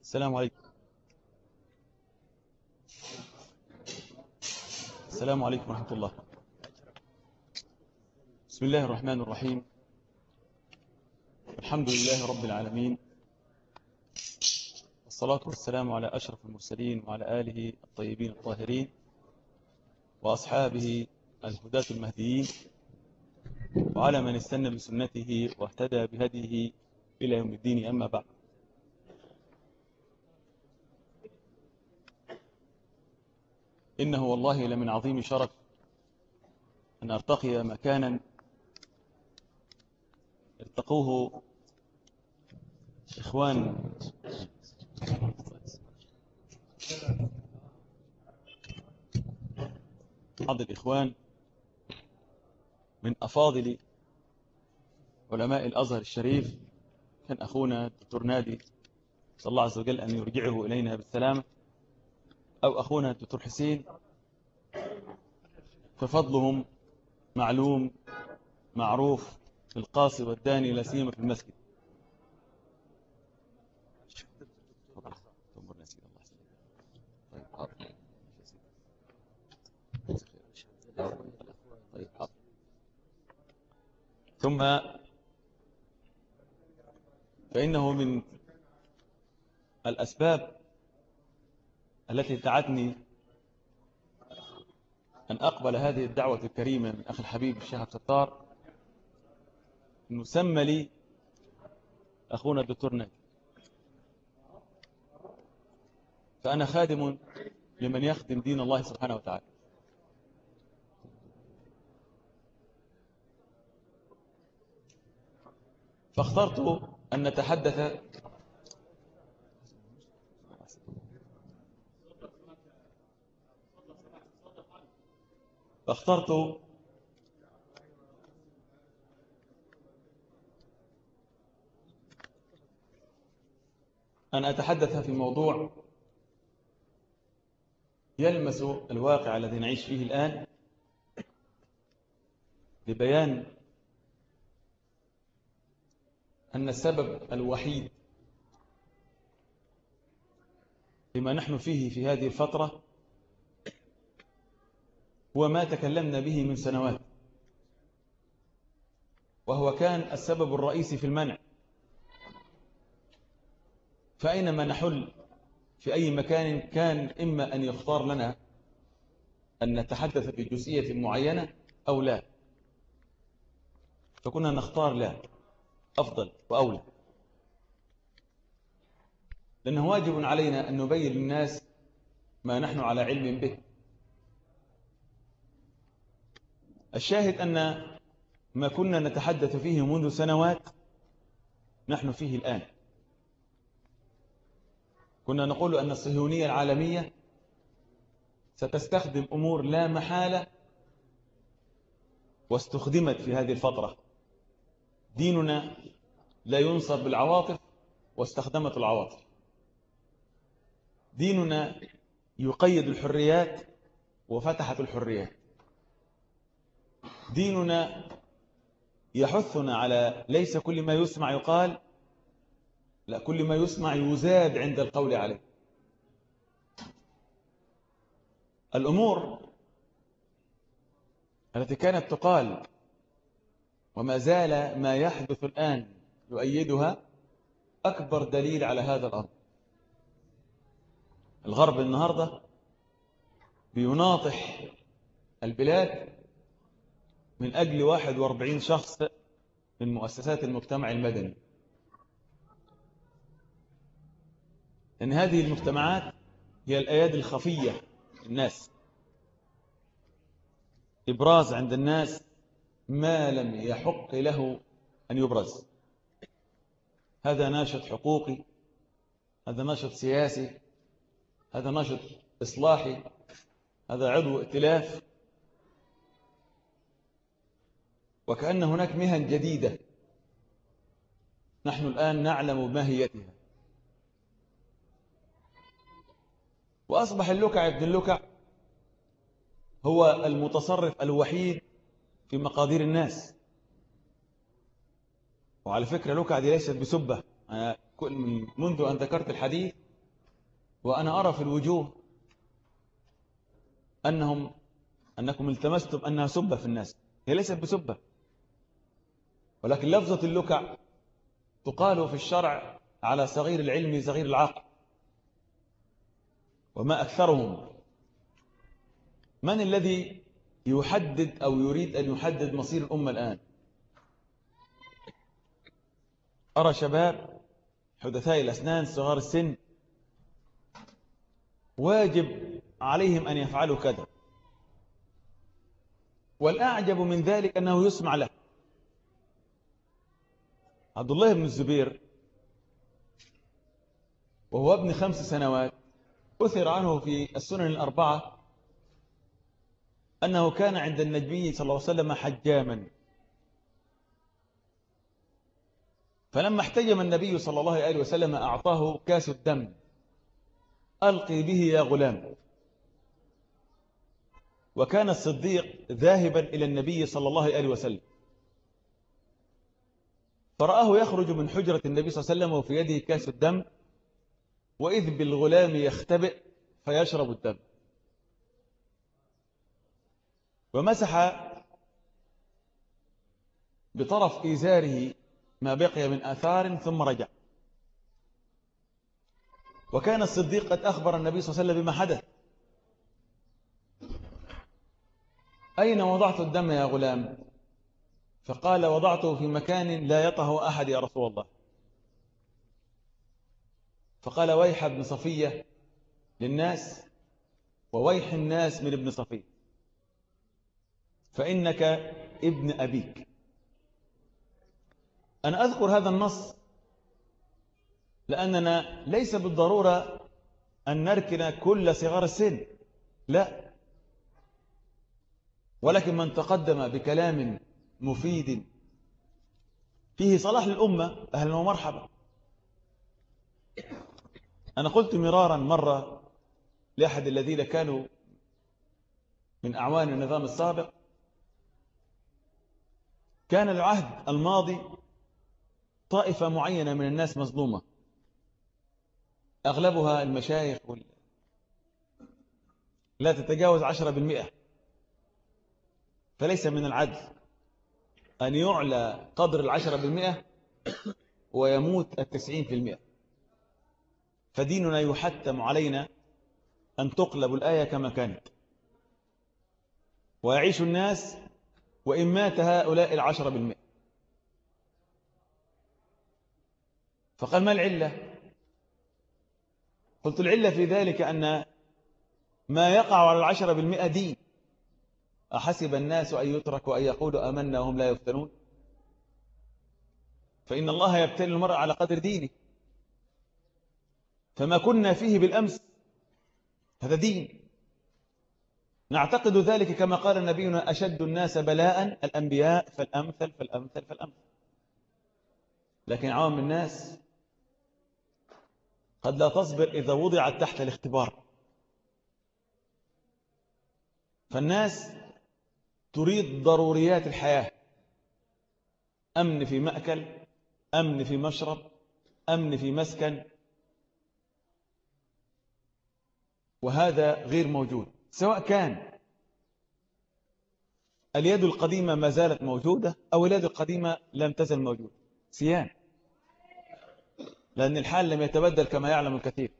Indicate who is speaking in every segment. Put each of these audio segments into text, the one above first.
Speaker 1: السلام عليكم السلام عليكم ورحمة الله بسم الله الرحمن الرحيم الحمد لله رب العالمين والصلاة والسلام على أشرف المرسلين وعلى آله الطيبين الطاهرين وأصحابه الهداة المهديين وعلى من استنى بسنته واهتدى بهديه إلى يوم الدين أما بعد إنه والله لمن عظيم شرف أن أرتقي مكانا ارتقوه إخوان بعض الإخوان من أفاضل علماء الأزهر الشريف كان أخونا الدكتور نادي صلى الله عز وجل أن يرجعه إلينا بالسلامة أو أخونا الدكتور حسين ففضلهم معلوم معروف في القاصي والداني لا سيما في المسجد ثم فإنه من الأسباب التي دعتني أن أقبل هذه الدعوة الكريمة من أخي الحبيب الشيخ ستار نسمى لي أخونا الدكتور ناجي فأنا خادم لمن يخدم دين الله سبحانه وتعالى فاخترت أن نتحدث فاخترت أن أتحدث في موضوع يلمس الواقع الذي نعيش فيه الآن لبيان أن السبب الوحيد لما نحن فيه في هذه الفترة هو ما تكلمنا به من سنوات وهو كان السبب الرئيسي في المنع فأينما نحل في أي مكان كان إما أن يختار لنا أن نتحدث في جزئية معينة أو لا فكنا نختار لا أفضل وأولى لأنه واجب علينا أن نبين للناس ما نحن على علم به الشاهد أن ما كنا نتحدث فيه منذ سنوات نحن فيه الآن كنا نقول أن الصهيونية العالمية ستستخدم أمور لا محالة واستخدمت في هذه الفترة ديننا لا ينصر بالعواطف واستخدمت العواطف ديننا يقيد الحريات وفتحت الحريات ديننا يحثنا على ليس كل ما يسمع يقال لا كل ما يسمع يزاد عند القول عليه الأمور التي كانت تقال وما زال ما يحدث الآن يؤيدها أكبر دليل على هذا الأمر الغرب النهاردة بيناطح البلاد من أجل 41 شخص من مؤسسات المجتمع المدني لأن هذه المجتمعات هي الأيادي الخفية الناس إبراز عند الناس ما لم يحق له أن يبرز هذا ناشط حقوقي هذا ناشط سياسي هذا ناشط إصلاحي هذا عضو ائتلاف وكأن هناك مهن جديدة نحن الآن نعلم ماهيتها وأصبح اللكع ابن اللكع هو المتصرف الوحيد في مقادير الناس وعلى فكرة لكع دي ليست بسبة منذ أن ذكرت الحديث وأنا أرى في الوجوه أنهم أنكم التمستم أنها سبة في الناس هي ليست بسبة ولكن لفظة اللكع تقال في الشرع على صغير العلم صغير العقل وما أكثرهم من الذي يحدد أو يريد أن يحدد مصير الأمة الآن أرى شباب حدثاء الأسنان صغار السن واجب عليهم أن يفعلوا كذا والأعجب من ذلك أنه يسمع له عبد الله بن الزبير وهو ابن خمس سنوات أثر عنه في السنن الأربعة أنه كان عند النبي صلى الله عليه وسلم حجاما فلما احتجم النبي صلى الله عليه وسلم أعطاه كاس الدم ألقي به يا غلام وكان الصديق ذاهبا إلى النبي صلى الله عليه وسلم فرآه يخرج من حجرة النبي صلى الله عليه وسلم وفي يده كاس الدم وإذ بالغلام يختبئ فيشرب الدم ومسح بطرف إزاره ما بقي من آثار ثم رجع وكان الصديق قد أخبر النبي صلى الله عليه وسلم بما حدث أين وضعت الدم يا غلام فقال وضعته في مكان لا يطه أحد يا رسول الله فقال ويح ابن صفية للناس وويح الناس من ابن صفية فإنك ابن أبيك أنا أذكر هذا النص لأننا ليس بالضرورة أن نركن كل صغار السن لا ولكن من تقدم بكلام مفيد فيه صلاح للأمة أهلا ومرحبا أنا قلت مرارا مرة لأحد الذين كانوا من أعوان النظام السابق كان العهد الماضي طائفة معينة من الناس مظلومة أغلبها المشايخ وال... لا تتجاوز عشرة بالمئة فليس من العدل أن يعلى قدر العشرة بالمئة ويموت التسعين في المئة فديننا يحتم علينا أن تقلب الآية كما كانت ويعيش الناس وإن مات هؤلاء العشرة بالمئة فقال ما العلة قلت العلة في ذلك أن ما يقع على العشرة بالمئة دين أحسب الناس أن يتركوا أن يقولوا أمنا وهم لا يفتنون فإن الله يبتلي المرء على قدر دينه فما كنا فيه بالأمس هذا دين نعتقد ذلك كما قال نبينا أشد الناس بلاء الأنبياء فالأمثل فالأمثل فالأمثل لكن عوام الناس قد لا تصبر إذا وضعت تحت الاختبار فالناس تريد ضروريات الحياة أمن في مأكل أمن في مشرب أمن في مسكن وهذا غير موجود سواء كان اليد القديمة ما زالت موجودة أو اليد القديمة لم تزل موجودة سيان لأن الحال لم يتبدل كما يعلم الكثير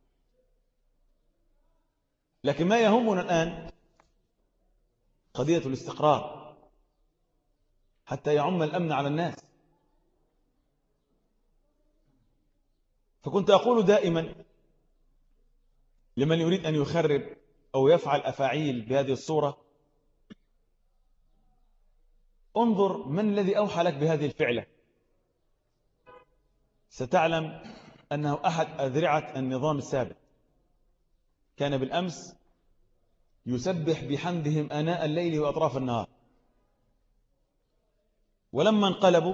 Speaker 1: لكن ما يهمنا الآن قضية الاستقرار حتى يعم الأمن على الناس فكنت أقول دائما لمن يريد أن يخرب أو يفعل أفاعيل بهذه الصورة انظر من الذي أوحى لك بهذه الفعلة ستعلم أنه أحد أذرعة النظام السابق كان بالأمس يسبح بحمدهم أناء الليل وأطراف النهار ولما انقلبوا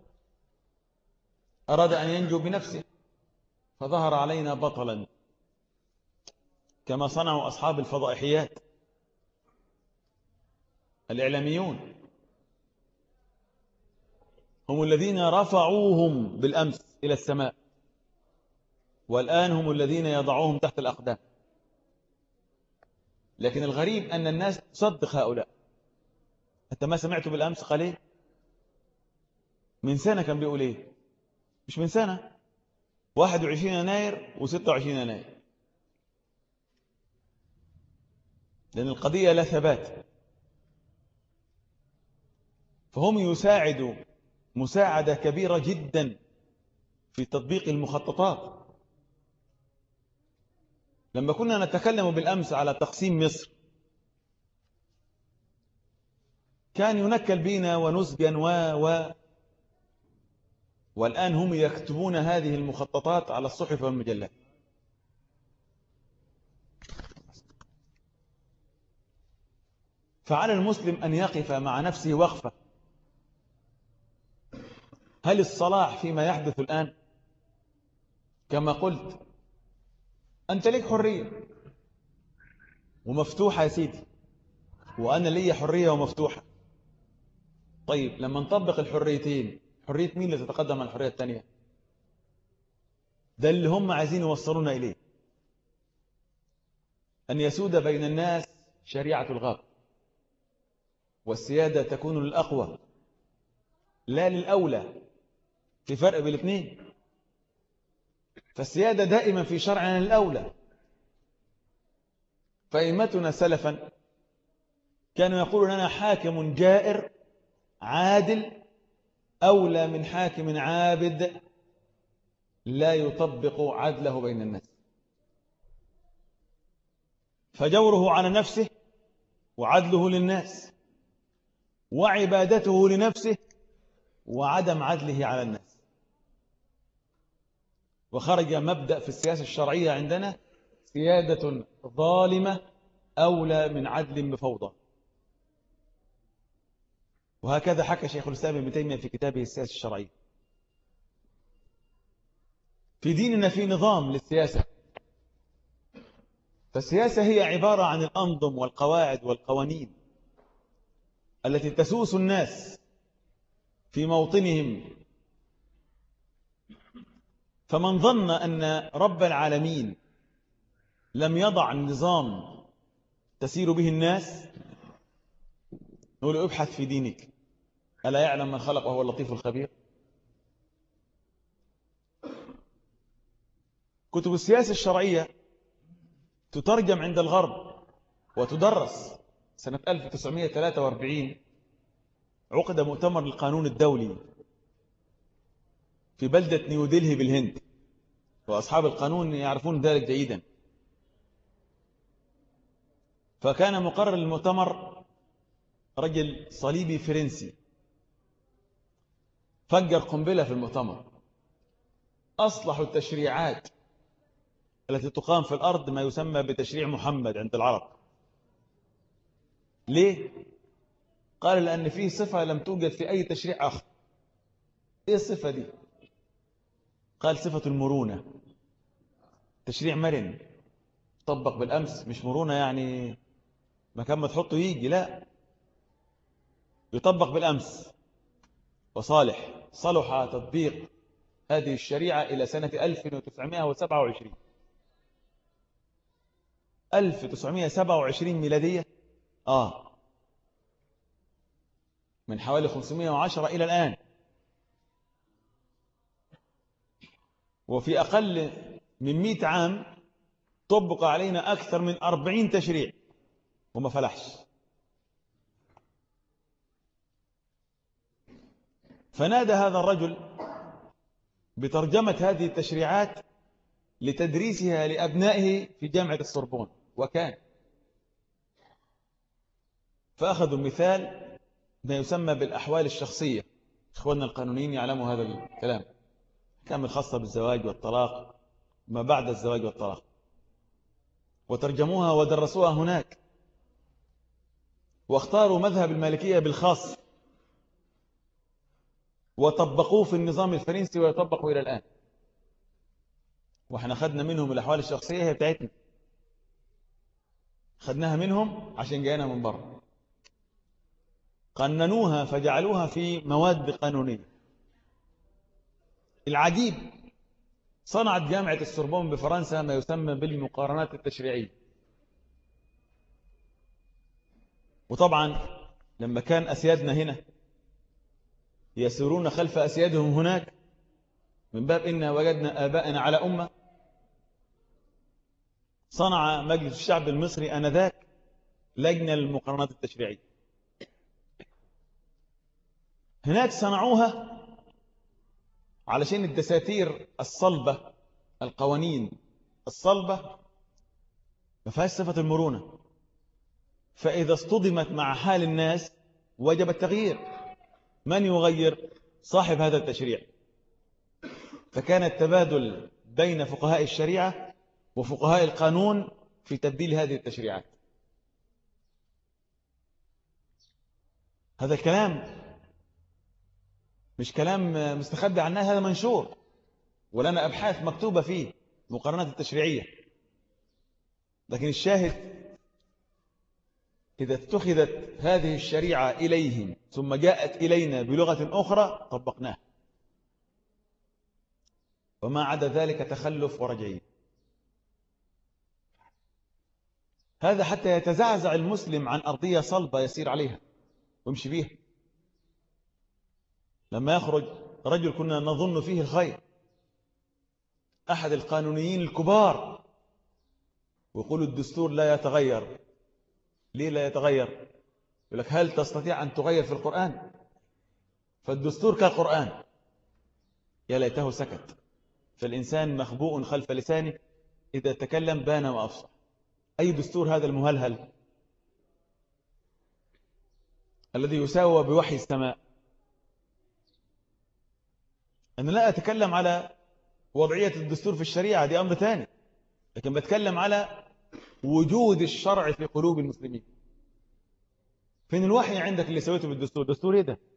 Speaker 1: أراد أن ينجو بنفسه فظهر علينا بطلا كما صنعوا أصحاب الفضائحيات الإعلاميون هم الذين رفعوهم بالأمس إلى السماء والآن هم الذين يضعوهم تحت الأقدام لكن الغريب أن الناس تصدق هؤلاء أنت ما سمعت بالأمس قال إيه من سنة كان بيقول إيه مش من سنة 21 يناير و26 يناير لأن القضية لا ثبات فهم يساعدوا مساعدة كبيرة جدا في تطبيق المخططات لما كنا نتكلم بالأمس على تقسيم مصر كان ينكل بنا ونسجا و و والآن هم يكتبون هذه المخططات على الصحف والمجلات فعلى المسلم أن يقف مع نفسه وقفة هل الصلاح فيما يحدث الآن كما قلت أنت لك حرية ومفتوحة يا سيدي وأنا لي حرية ومفتوحة طيب لما نطبق الحريتين حرية مين اللي تتقدم عن الحرية الثانية ده اللي هم عايزين يوصلونا إليه أن يسود بين الناس شريعة الغاب والسيادة تكون للأقوى لا للأولى في فرق بين الاثنين فالسيادة دائما في شرعنا الأولى فإمتنا سلفا كانوا يقولون لنا حاكم جائر عادل أولى من حاكم عابد لا يطبق عدله بين الناس فجوره على نفسه وعدله للناس وعبادته لنفسه وعدم عدله على الناس وخرج مبدأ في السياسة الشرعية عندنا سيادة ظالمة أولى من عدل بفوضى وهكذا حكى شيخ الإسلام ابن تيمية في كتابه السياسة الشرعية في ديننا في نظام للسياسة فالسياسة هي عبارة عن الأنظم والقواعد والقوانين التي تسوس الناس في موطنهم فمن ظن أن رب العالمين لم يضع النظام تسير به الناس نقول ابحث في دينك ألا يعلم من خلق وهو اللطيف الخبير كتب السياسة الشرعية تترجم عند الغرب وتدرس سنة 1943 عقد مؤتمر القانون الدولي في بلدة نيودلهي بالهند وأصحاب القانون يعرفون ذلك جيدا فكان مقرر المؤتمر رجل صليبي فرنسي فجر قنبلة في المؤتمر أصلح التشريعات التي تقام في الأرض ما يسمى بتشريع محمد عند العرب ليه؟ قال لأن فيه صفة لم توجد في أي تشريع آخر إيه الصفة دي؟ قال صفة المرونة تشريع مرن طبق بالأمس مش مرونة يعني مكان ما تحطه يجي لا يطبق بالأمس وصالح صلح تطبيق هذه الشريعة إلى سنة 1927 1927 ميلادية آه من حوالي 510 إلى الآن وفي أقل من 100 عام طبق علينا أكثر من 40 تشريع وما فلحش فنادى هذا الرجل بترجمة هذه التشريعات لتدريسها لأبنائه في جامعة السوربون وكان فأخذوا مثال ما يسمى بالأحوال الشخصية إخواننا القانونيين يعلموا هذا الكلام كامل خاصة بالزواج والطلاق ما بعد الزواج والطلاق وترجموها ودرسوها هناك واختاروا مذهب المالكية بالخاص وطبقوه في النظام الفرنسي ويطبقوا إلى الآن واحنا خدنا منهم الأحوال الشخصية هي بتاعتنا خدناها منهم عشان جاينا من بره قننوها فجعلوها في مواد قانونية العجيب صنعت جامعة السوربون بفرنسا ما يسمى بالمقارنات التشريعية وطبعا لما كان أسيادنا هنا يسيرون خلف أسيادهم هناك من باب إنا وجدنا آباءنا على أمة صنع مجلس الشعب المصري أنذاك لجنة للمقارنات التشريعية هناك صنعوها علشان الدساتير الصلبة القوانين الصلبة ما فيهاش صفة المرونة فإذا اصطدمت مع حال الناس وجب التغيير من يغير صاحب هذا التشريع فكان التبادل بين فقهاء الشريعة وفقهاء القانون في تبديل هذه التشريعات هذا الكلام مش كلام مستخبي عنها هذا منشور ولنا أبحاث مكتوبة فيه مقارنات التشريعية لكن الشاهد إذا اتخذت هذه الشريعة إليهم ثم جاءت إلينا بلغة أخرى طبقناها وما عدا ذلك تخلف ورجعين هذا حتى يتزعزع المسلم عن أرضية صلبة يسير عليها ويمشي بيها لما يخرج رجل كنا نظن فيه الخير أحد القانونيين الكبار ويقول الدستور لا يتغير ليه لا يتغير يقول لك هل تستطيع أن تغير في القرآن فالدستور كالقرآن يا ليته سكت فالإنسان مخبوء خلف لسانه إذا تكلم بان وأفصح أي دستور هذا المهلهل الذي يساوى بوحي السماء أنا لا أتكلم على وضعية الدستور في الشريعة دي أمر ثاني لكن بتكلم على وجود الشرع في قلوب المسلمين فين الوحي عندك اللي سويته بالدستور دستور ايه ده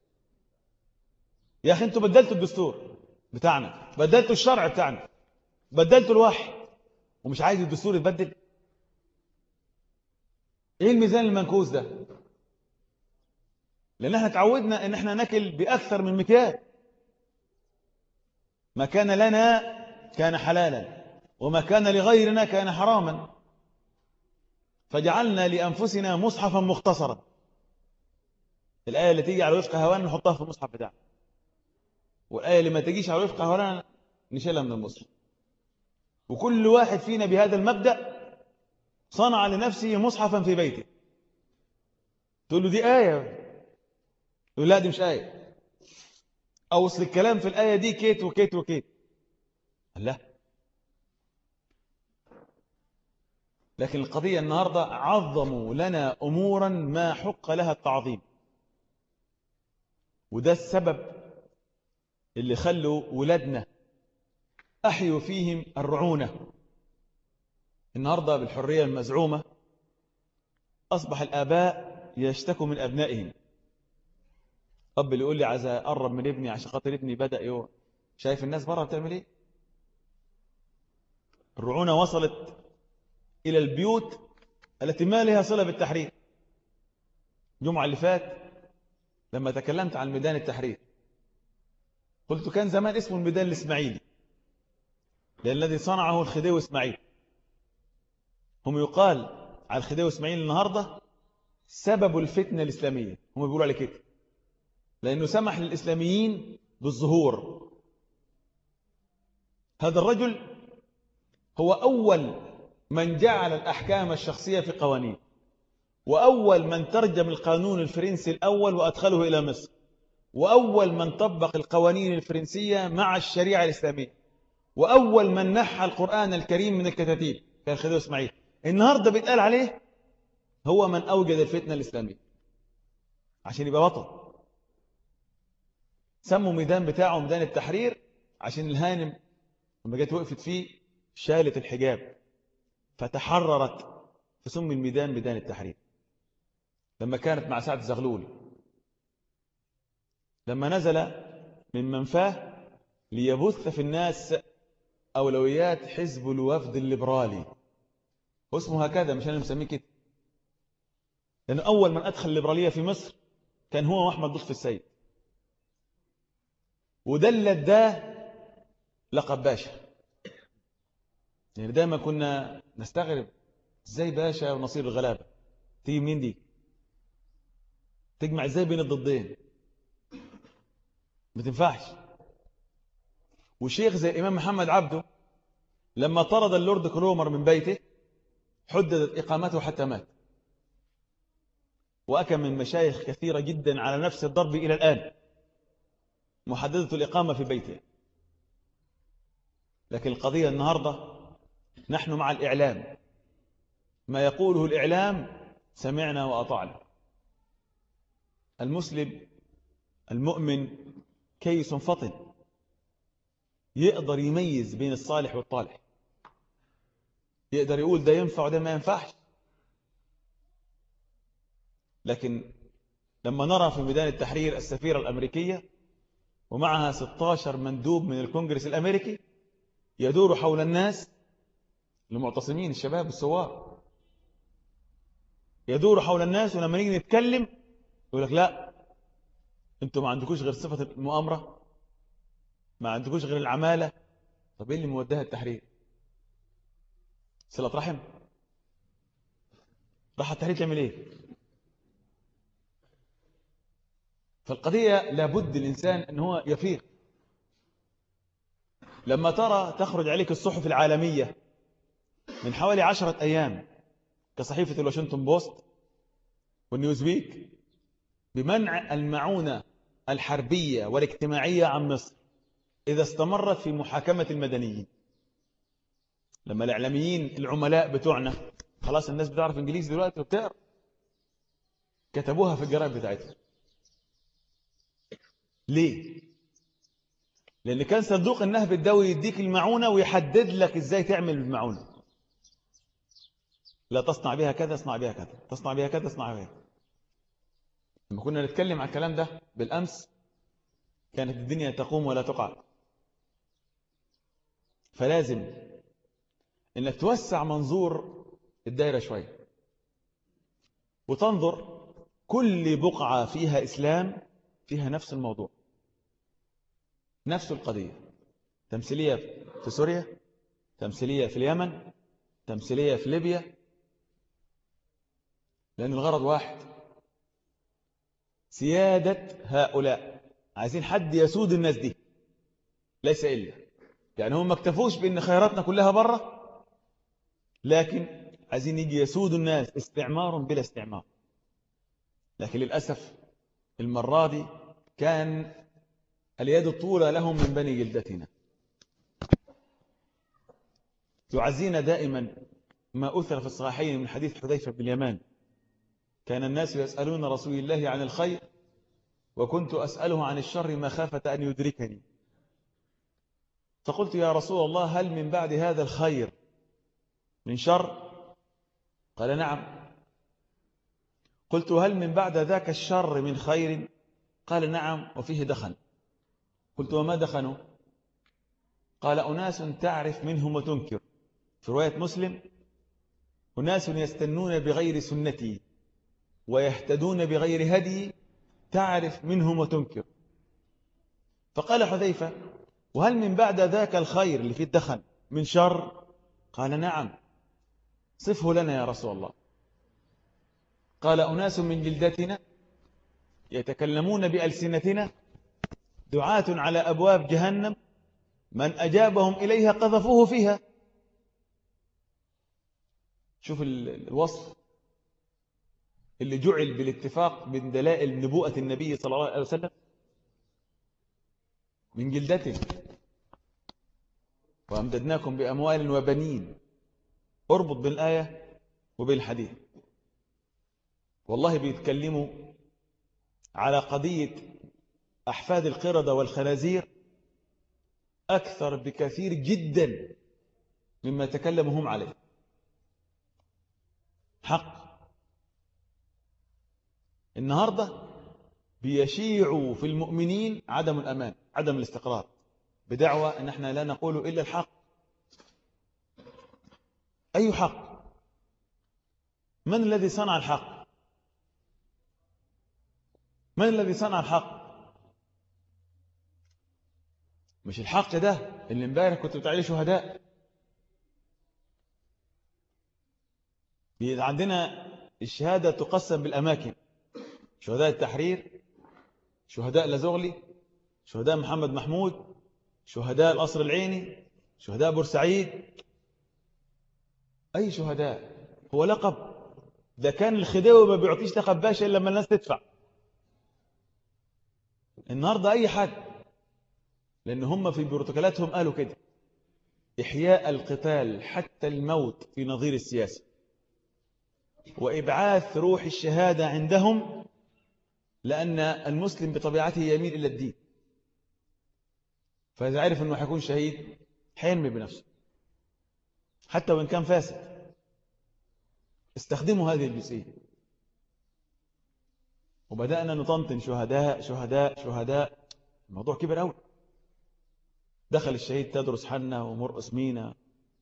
Speaker 1: يا أخي أنتوا بدلتوا الدستور بتاعنا بدلتوا الشرع بتاعنا بدلتوا الوحي ومش عايز الدستور يتبدل ايه الميزان المنكوس ده لان احنا تعودنا ان احنا ناكل باكثر من مكيال ما كان لنا كان حلالا وما كان لغيرنا كان حراما فجعلنا لأنفسنا مصحفا مختصرا الآية اللي تيجي على وفق هوانا نحطها في المصحف بتاعنا والآية اللي ما تجيش على وفق هوانا نشيلها من المصحف وكل واحد فينا بهذا المبدأ صنع لنفسه مصحفا في بيته تقول له دي آية يقول لا دي مش آية أوصل الكلام في الآية دي كيت وكيت وكيت لا لكن القضية النهاردة عظموا لنا أمورا ما حق لها التعظيم وده السبب اللي خلوا ولادنا أحيوا فيهم الرعونة النهاردة بالحرية المزعومة أصبح الآباء يشتكوا من أبنائهم أب اللي يقول لي عايز أقرب من ابني عشان خاطر ابني بدأ يو شايف الناس بره بتعمل إيه الرعونة وصلت إلى البيوت التي ما لها صلة بالتحرير الجمعة اللي فات لما تكلمت عن ميدان التحرير قلت كان زمان اسمه الميدان الإسماعيلي لأن الذي صنعه الخديوي إسماعيل هم يقال على الخديوي إسماعيل النهاردة سبب الفتنة الإسلامية هم بيقولوا على كده لأنه سمح للإسلاميين بالظهور هذا الرجل هو أول من جعل الأحكام الشخصية في قوانين وأول من ترجم القانون الفرنسي الأول وأدخله إلى مصر وأول من طبق القوانين الفرنسية مع الشريعة الإسلامية وأول من نحى القرآن الكريم من الكتاتيب كان خديو إسماعيل النهاردة بيتقال عليه هو من أوجد الفتنة الإسلامية عشان يبقى بطل سموا ميدان بتاعه ميدان التحرير عشان الهانم لما جت وقفت فيه شالت الحجاب فتحررت فسمي الميدان ميدان التحرير لما كانت مع سعد زغلول لما نزل من منفاه ليبث في الناس أولويات حزب الوفد الليبرالي اسمه هكذا مش أنا مسميه كده لأن أول من أدخل الليبرالية في مصر كان هو وأحمد لطفي السيد ودلت ده لقب باشا يعني دايما كنا نستغرب ازاي باشا ونصير الغلابة تيجي منين دي تجمع ازاي بين الضدين ما تنفعش وشيخ زي الإمام محمد عبده لما طرد اللورد كرومر من بيته حددت إقامته حتى مات وأكم من مشايخ كثيرة جدا على نفس الضرب إلى الآن محددة الإقامة في بيته لكن القضية النهاردة نحن مع الإعلام ما يقوله الإعلام سمعنا وأطعنا المسلم المؤمن كيس فطن يقدر يميز بين الصالح والطالح يقدر يقول ده ينفع وده ما ينفعش لكن لما نرى في ميدان التحرير السفيرة الأمريكية ومعها 16 مندوب من الكونجرس الأمريكي يدور حول الناس المعتصمين الشباب الثوار يدور حول الناس ولما نيجي نتكلم يقول لك لا انتوا ما عندكوش غير صفة المؤامرة ما عندكوش غير العمالة طب ايه اللي مودها التحرير صلة رحم راح التحرير تعمل ايه فالقضية لابد الإنسان أن هو يفيق لما ترى تخرج عليك الصحف العالمية من حوالي عشرة أيام كصحيفة الواشنطن بوست والنيوزويك بمنع المعونة الحربية والاجتماعية عن مصر إذا استمرت في محاكمة المدنيين لما الإعلاميين العملاء بتوعنا خلاص الناس بتعرف إنجليزي دلوقتي وبتعرف كتبوها في الجرائد بتاعتهم ليه؟ لأن كان صندوق النهب الدولي يديك المعونة ويحدد لك إزاي تعمل المعونة لا تصنع بها كذا اصنع بها كذا تصنع بها كذا اصنع بها كذا لما كنا نتكلم عن الكلام ده بالأمس كانت الدنيا تقوم ولا تقع فلازم انك توسع منظور الدائرة شوية وتنظر كل بقعة فيها إسلام فيها نفس الموضوع نفس القضية تمثيلية في سوريا تمثيلية في اليمن تمثيلية في ليبيا لأن الغرض واحد سيادة هؤلاء عايزين حد يسود الناس دي ليس إلا يعني هم ما اكتفوش بأن خيراتنا كلها بره لكن عايزين يجي يسود الناس استعمار بلا استعمار لكن للأسف المرة دي كان اليد الطولى لهم من بني جلدتنا يعزينا دائما ما أثر في الصحيحين من حديث حذيفة بن اليمان كان الناس يسألون رسول الله عن الخير وكنت أسأله عن الشر مخافة أن يدركني فقلت يا رسول الله هل من بعد هذا الخير من شر قال نعم قلت هل من بعد ذاك الشر من خير قال نعم وفيه دخن قلت وما دخنوا قال أناس تعرف منهم وتنكر في رواية مسلم أناس يستنون بغير سنتي ويهتدون بغير هدي تعرف منهم وتنكر فقال حذيفة وهل من بعد ذاك الخير اللي فيه الدخن من شر قال نعم صفه لنا يا رسول الله قال أناس من جلدتنا يتكلمون بألسنتنا دعاة على أبواب جهنم من أجابهم إليها قذفوه فيها شوف الوصف اللي جعل بالاتفاق من دلائل نبوءة النبي صلى الله عليه وسلم من جلدته وأمددناكم بأموال وبنين اربط بالآية وبالحديث والله بيتكلموا على قضية أحفاد القردة والخنازير أكثر بكثير جدا مما تكلموا هم عليه حق النهاردة بيشيع في المؤمنين عدم الأمان عدم الاستقرار بدعوى أن احنا لا نقول إلا الحق أي حق من الذي صنع الحق من الذي صنع الحق مش الحق ده اللي امبارح كنت بتعيش شهداء عندنا الشهادة تقسم بالأماكن شهداء التحرير شهداء لزغلي شهداء محمد محمود شهداء القصر العيني شهداء بورسعيد أي شهداء هو لقب ده كان الخديوي ما بيعطيش لقب باشا إلا لما الناس تدفع النهاردة أي حد لأن هم في بروتوكولاتهم قالوا كده إحياء القتال حتى الموت في نظير السياسة وإبعاث روح الشهادة عندهم لأن المسلم بطبيعته يميل إلى الدين فإذا عرف أنه حيكون شهيد حينمي بنفسه حتى وإن كان فاسد استخدموا هذه الجزئية وبدأنا نطنطن شهداء شهداء شهداء الموضوع كبر أوي دخل الشهيد تدرس حنا ومرقس مينا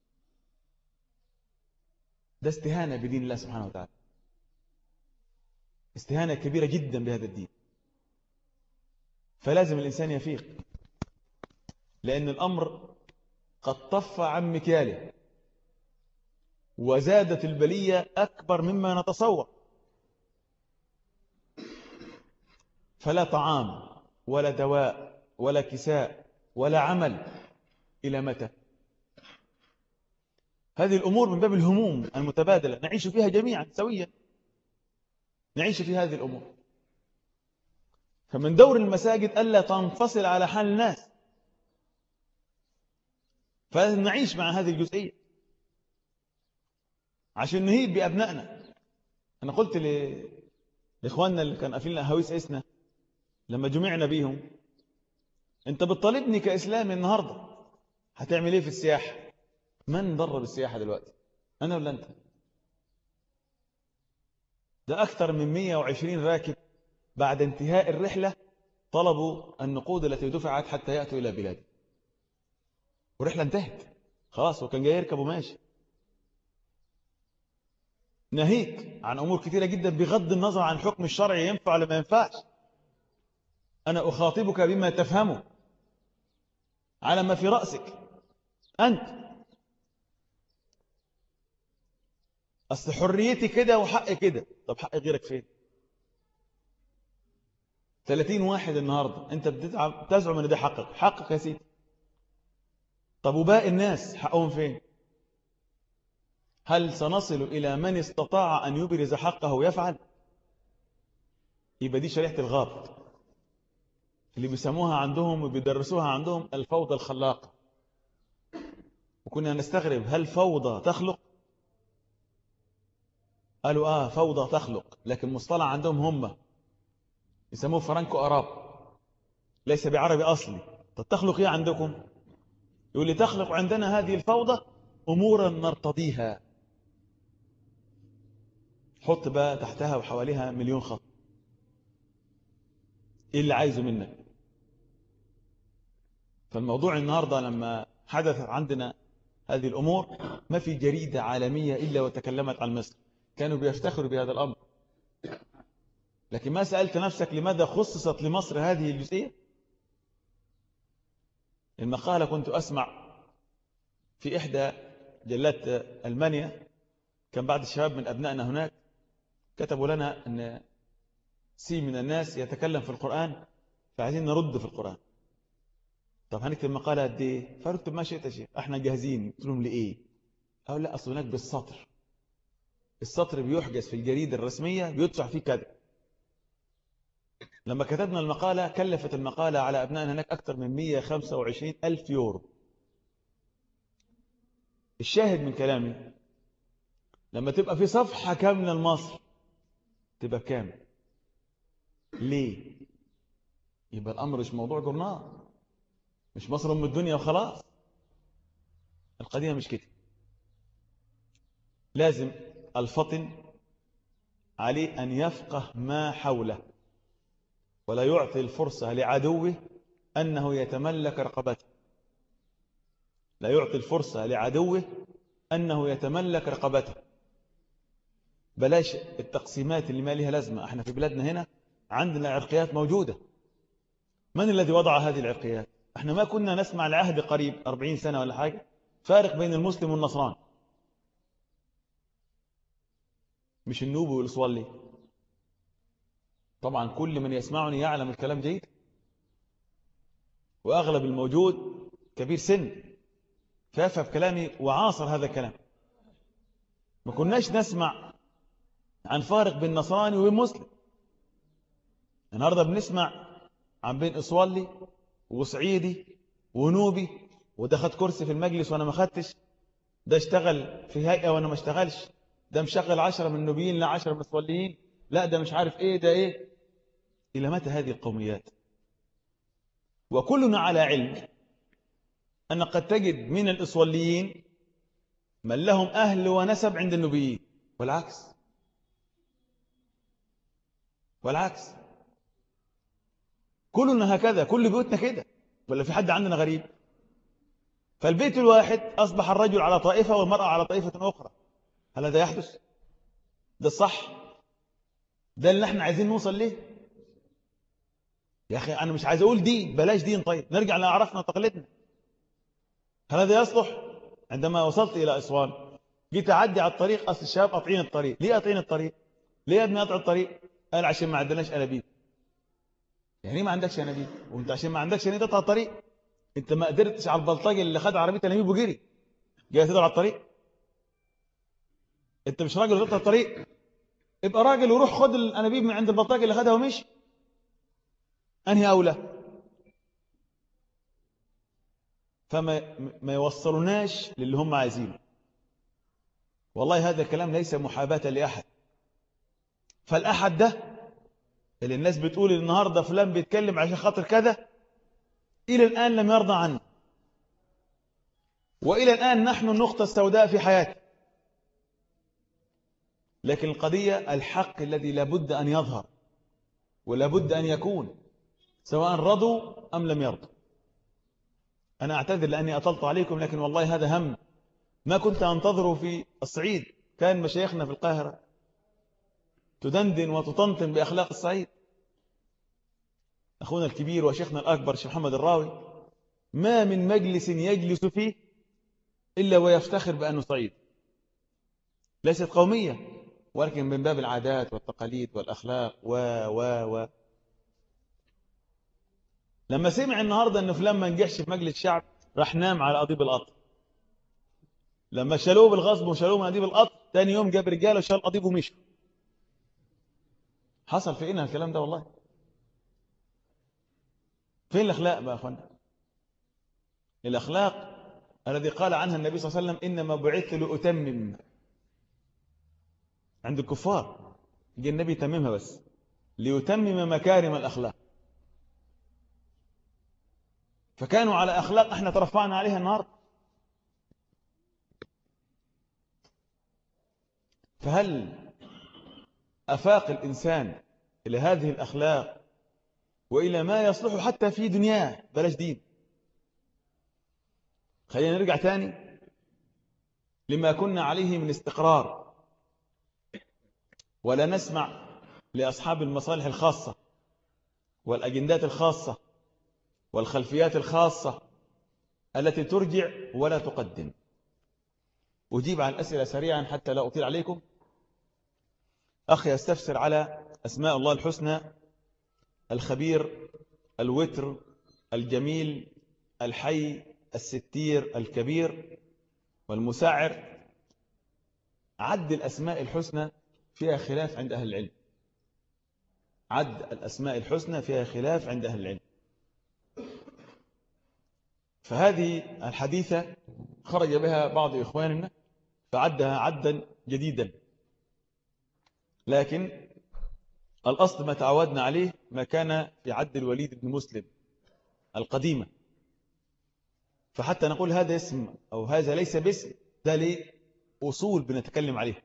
Speaker 1: ده استهانة بدين الله سبحانه وتعالى استهانة كبيرة جدا بهذا الدين فلازم الإنسان يفيق لأن الأمر قد طف عن مكياله وزادت البلية أكبر مما نتصور فلا طعام ولا دواء ولا كساء ولا عمل إلى متى هذه الأمور من باب الهموم المتبادلة نعيش فيها جميعا سويا نعيش في هذه الأمور فمن دور المساجد ألا تنفصل على حال الناس فلازم نعيش مع هذه الجزئية عشان نهيب بأبنائنا أنا قلت لإخواننا اللي كان قافلين أهويس إسنا لما جمعنا بيهم أنت بتطالبني كإسلامي النهاردة هتعمل إيه في السياحة من ضر بالسياحة دلوقتي أنا ولا أنت ده أكثر من 120 راكب بعد انتهاء الرحلة طلبوا النقود التي دفعت حتى يأتوا إلى بلاد والرحلة انتهت خلاص وكان جاي يركب وماشي ناهيك عن أمور كثيرة جدا بغض النظر عن الحكم الشرعي ينفع ولا ما ينفعش أنا أخاطبك بما تفهمه على ما في رأسك أنت أصل حريتي كده وحقي كده طب حق غيرك فين 30 واحد النهاردة أنت بتزعم أن ده حقك حقك يا سيدي طب وباقي الناس حقهم فين هل سنصل إلى من استطاع أن يبرز حقه ويفعل يبقى دي شريحة الغاب اللي بيسموها عندهم وبيدرسوها عندهم الفوضى الخلاقة وكنا نستغرب هل فوضى تخلق قالوا آه فوضى تخلق لكن مصطلح عندهم هم يسموه فرانكو أراب ليس بعربي أصلي طب تخلق إيه عندكم يقول لي تخلق عندنا هذه الفوضى أمورا نرتضيها حط بقى تحتها وحواليها مليون خط إيه اللي عايزه منك فالموضوع النهاردة لما حدثت عندنا هذه الأمور ما في جريدة عالمية إلا وتكلمت عن مصر كانوا بيفتخروا بهذا الأمر لكن ما سألت نفسك لماذا خصصت لمصر هذه الجزئية المقالة كنت أسمع في إحدى جلات ألمانيا كان بعض الشباب من أبنائنا هناك كتبوا لنا أن سي من الناس يتكلم في القرآن فعايزين نرد في القرآن طب هنكتب مقالة قد ايه فركتب ما شئت شيء احنا جاهزين قلت لهم لإيه أقول لا أصل هناك بالسطر السطر بيحجز في الجريدة الرسمية بيدفع فيه كذا لما كتبنا المقالة كلفت المقالة على أبنائنا هناك أكثر من 125 ألف يورو الشاهد من كلامي لما تبقى في صفحة كاملة لمصر تبقى كام ليه يبقى الأمر مش موضوع جورنال مش مصر أم الدنيا وخلاص القضية مش كده لازم الفطن عليه أن يفقه ما حوله ولا يعطي الفرصة لعدوه أنه يتملك رقبته لا يعطي الفرصة لعدوه أنه يتملك رقبته بلاش التقسيمات اللي ما لها لازمة احنا في بلادنا هنا عندنا عرقيات موجودة من الذي وضع هذه العرقيات احنا ما كنا نسمع العهد قريب 40 سنة ولا حاجة فارق بين المسلم والنصران مش النوبي والصولي طبعا كل من يسمعني يعلم الكلام جيد وأغلب الموجود كبير سن فافهم كلامي وعاصر هذا الكلام ما كناش نسمع عن فارق بين نصراني وبين مسلم النهاردة بنسمع عن بين إصوالي وصعيدي ونوبي وده خد كرسي في المجلس وأنا ما خدتش ده اشتغل في هيئة وأنا ما اشتغلش ده مشغل عشرة من النوبيين لا عشرة من الإصواليين لا ده مش عارف إيه ده إيه إلى متى هذه القوميات وكلنا على علم أن قد تجد من الإصواليين من لهم أهل ونسب عند النبيين والعكس والعكس كلنا هكذا كل بيوتنا كده ولا في حد عندنا غريب فالبيت الواحد أصبح الرجل على طائفة والمرأة على طائفة أخرى هل هذا يحدث ده الصح ده اللي احنا عايزين نوصل ليه يا أخي أنا مش عايز أقول دين بلاش دين طيب نرجع لعرفنا وتقليدنا هل هذا يصلح عندما وصلت إلى أسوان جيت أعدي على الطريق أصل الشباب قاطعين الطريق ليه قاطعين الطريق ليه يا ابني قاطع الطريق قال عشان ما عندناش أنابيب يعني ما عندكش أنابيب وانت عشان ما عندكش أنابيب تقطع الطريق انت ما قدرتش على البلطجي اللي خد عربية أنابيب وجري جاي تدور على الطريق انت مش راجل تقطع الطريق ابقى راجل وروح خد الأنابيب من عند البلطجي اللي خدها ومشي أنهي أولى فما ما يوصلوناش للي هم عايزينه والله هذا الكلام ليس محاباة لأحد فالأحد ده اللي الناس بتقول النهاردة فلان بيتكلم عشان خاطر كذا إلى الآن لم يرضى عنه وإلى الآن نحن النقطة السوداء في حياته لكن القضية الحق الذي لابد أن يظهر ولابد أن يكون سواء رضوا أم لم يرضوا أنا أعتذر لأني أطلت عليكم لكن والله هذا هم ما كنت أنتظره في الصعيد كان مشايخنا في القاهرة تدندن وتطنطن بأخلاق الصعيد أخونا الكبير وشيخنا الأكبر شيخ محمد الراوي ما من مجلس يجلس فيه إلا ويفتخر بأنه صعيد ليست قومية ولكن من باب العادات والتقاليد والأخلاق و و و لما سمع النهاردة أنه فلان ما نجحش في مجلس الشعب راح نام على قضيب القطر لما شالوه بالغصب وشالوه من قضيب القطر تاني يوم جاب رجاله وشال قضيب ومشوا حصل في إيه الكلام ده والله فين الأخلاق بقى يا أخوانا الأخلاق الذي قال عنها النبي صلى الله عليه وسلم إنما بعثت لأتمم عند الكفار جه النبي يتممها بس ليتمم مكارم الأخلاق فكانوا على أخلاق احنا ترفعنا عليها النهاردة فهل أفاق الإنسان إلى هذه الأخلاق وإلى ما يصلح حتى في دنياه بلاش دين خلينا نرجع تاني لما كنا عليه من استقرار ولا نسمع لأصحاب المصالح الخاصة والأجندات الخاصة والخلفيات الخاصة التي ترجع ولا تقدم أجيب عن الأسئلة سريعا حتى لا أطيل عليكم أخي يستفسر على أسماء الله الحسنى الخبير الوتر الجميل الحي الستير الكبير والمساعر عد الأسماء الحسنى فيها خلاف عند أهل العلم عد الأسماء الحسنى فيها خلاف عند أهل العلم فهذه الحديثة خرج بها بعض إخواننا فعدها عدا جديدا لكن الأصل ما تعودنا عليه ما كان في عد الوليد بن مسلم القديمة فحتى نقول هذا اسم أو هذا ليس باسم ده ليه أصول بنتكلم عليها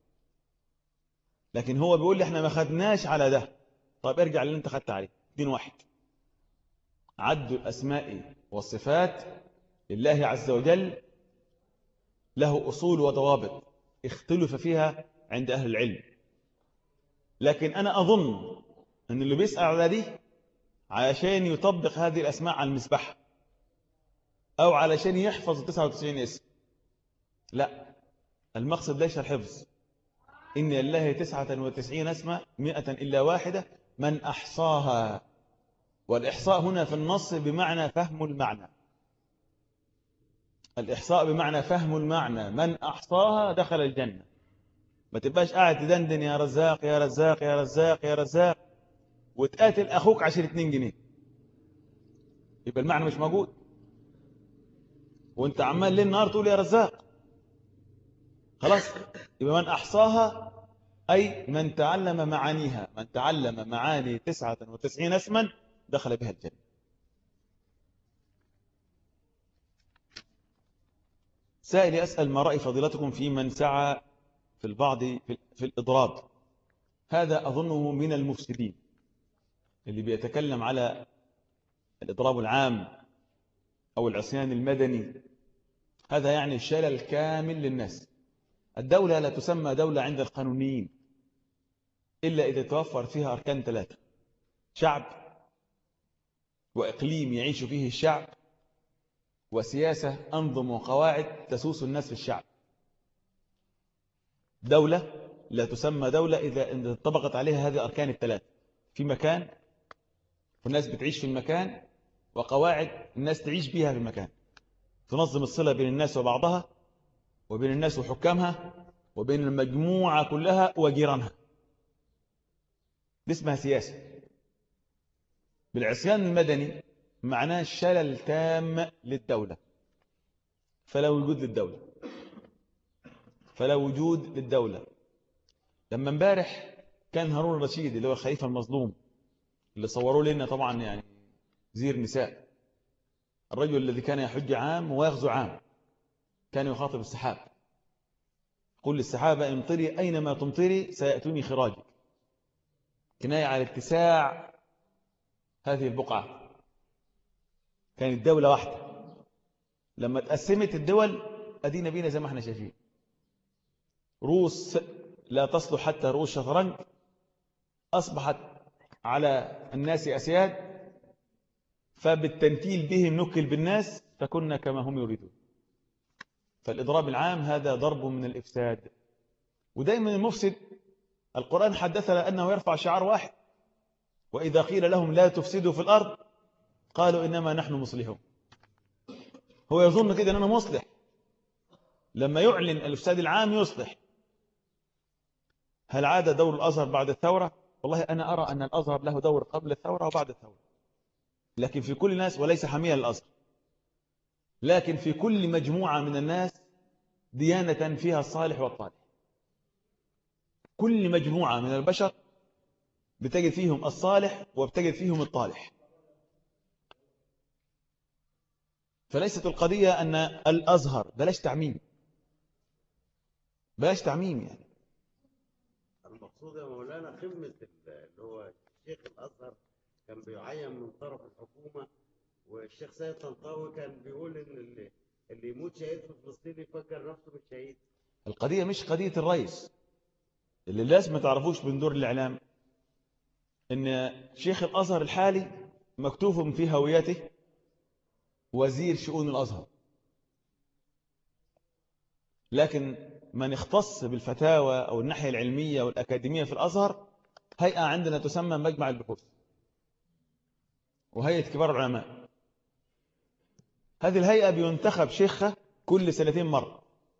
Speaker 1: لكن هو بيقول لي احنا ما خدناش على ده طيب ارجع اللي انت خدت عليه دين واحد عد الأسماء والصفات لله عز وجل له أصول وضوابط اختلف فيها عند أهل العلم لكن أنا أظن أن اللي بيسأل على دي علشان يطبق هذه الأسماء على المسبح أو علشان يحفظ 99 اسم لا المقصد ليس الحفظ إن لله تسعة وتسعين اسما مئة إلا واحدة من أحصاها والإحصاء هنا في النص بمعنى فهم المعنى الإحصاء بمعنى فهم المعنى من أحصاها دخل الجنة ما تبقاش قاعد تدندن يا رزاق يا رزاق يا رزاق يا رزاق وتقاتل أخوك عشان 2 جنيه يبقى المعنى مش موجود وانت عمال ليل نهار تقول يا رزاق خلاص يبقى من أحصاها أي من تعلم معانيها من تعلم معاني تسعة وتسعين اسما دخل بها الجنة سائل أسأل ما رأي فضيلتكم في من سعى في البعض في الإضراب هذا أظنه من المفسدين اللي بيتكلم على الإضراب العام أو العصيان المدني هذا يعني الشلل الكامل للناس الدولة لا تسمى دولة عند القانونيين إلا إذا توفر فيها أركان ثلاثة شعب وإقليم يعيش فيه الشعب وسياسة أنظم وقواعد تسوس الناس في الشعب دولة لا تسمى دولة إذا انطبقت عليها هذه أركان الثلاثة في مكان والناس بتعيش في المكان وقواعد الناس تعيش بها في المكان تنظم الصلة بين الناس وبعضها وبين الناس وحكامها وبين المجموعة كلها وجيرانها دي اسمها سياسة بالعصيان المدني معناه شلل تام للدولة فلا وجود للدولة فلا وجود للدولة لما امبارح كان هارون الرشيد اللي هو الخليفة المظلوم اللي صوروه لنا طبعا يعني زير نساء الرجل الذي كان يحج عام ويغزو عام كان يخاطب السحاب قل للسحابة امطري أينما تمطري سيأتوني خراجك كناية على اتساع هذه البقعة كانت دولة واحدة لما تقسمت الدول أدينا بينا زي ما احنا شايفين روس لا تصلح حتى رؤوس شطرنج أصبحت على الناس أسياد فبالتنكيل بهم نكل بالناس فكنا كما هم يريدون فالإضراب العام هذا ضرب من الإفساد ودايما المفسد القرآن حدثنا أنه يرفع شعار واحد وإذا قيل لهم لا تفسدوا في الأرض قالوا إنما نحن مصلحون هو يظن كده أننا مصلح لما يعلن الإفساد العام يصلح هل عاد دور الأزهر بعد الثورة والله أنا أرى أن الأزهر له دور قبل الثورة وبعد الثورة لكن في كل الناس وليس حمية للأزهر لكن في كل مجموعة من الناس ديانة فيها الصالح والطالح كل مجموعة من البشر بتجد فيهم الصالح وبتجد فيهم الطالح فليست القضية أن الأزهر بلاش تعميم بلاش تعميم يعني
Speaker 2: المقصود يا مولانا قمة اللي هو الشيخ الأزهر كان بيعين من طرف الحكومة والشيخ سيد طنطاوي كان بيقول إن اللي, اللي يموت شهيد في فلسطين يفكر نفسه مش شهيد
Speaker 1: القضية مش قضية الرئيس اللي لازم ما تعرفوش من دور الإعلام إن شيخ الأزهر الحالي مكتوب في هويته وزير شؤون الأزهر لكن من اختص بالفتاوى أو الناحية العلمية والأكاديمية في الأزهر هيئة عندنا تسمى مجمع البحوث وهيئة كبار العلماء هذه الهيئة بينتخب شيخها كل سنتين مرة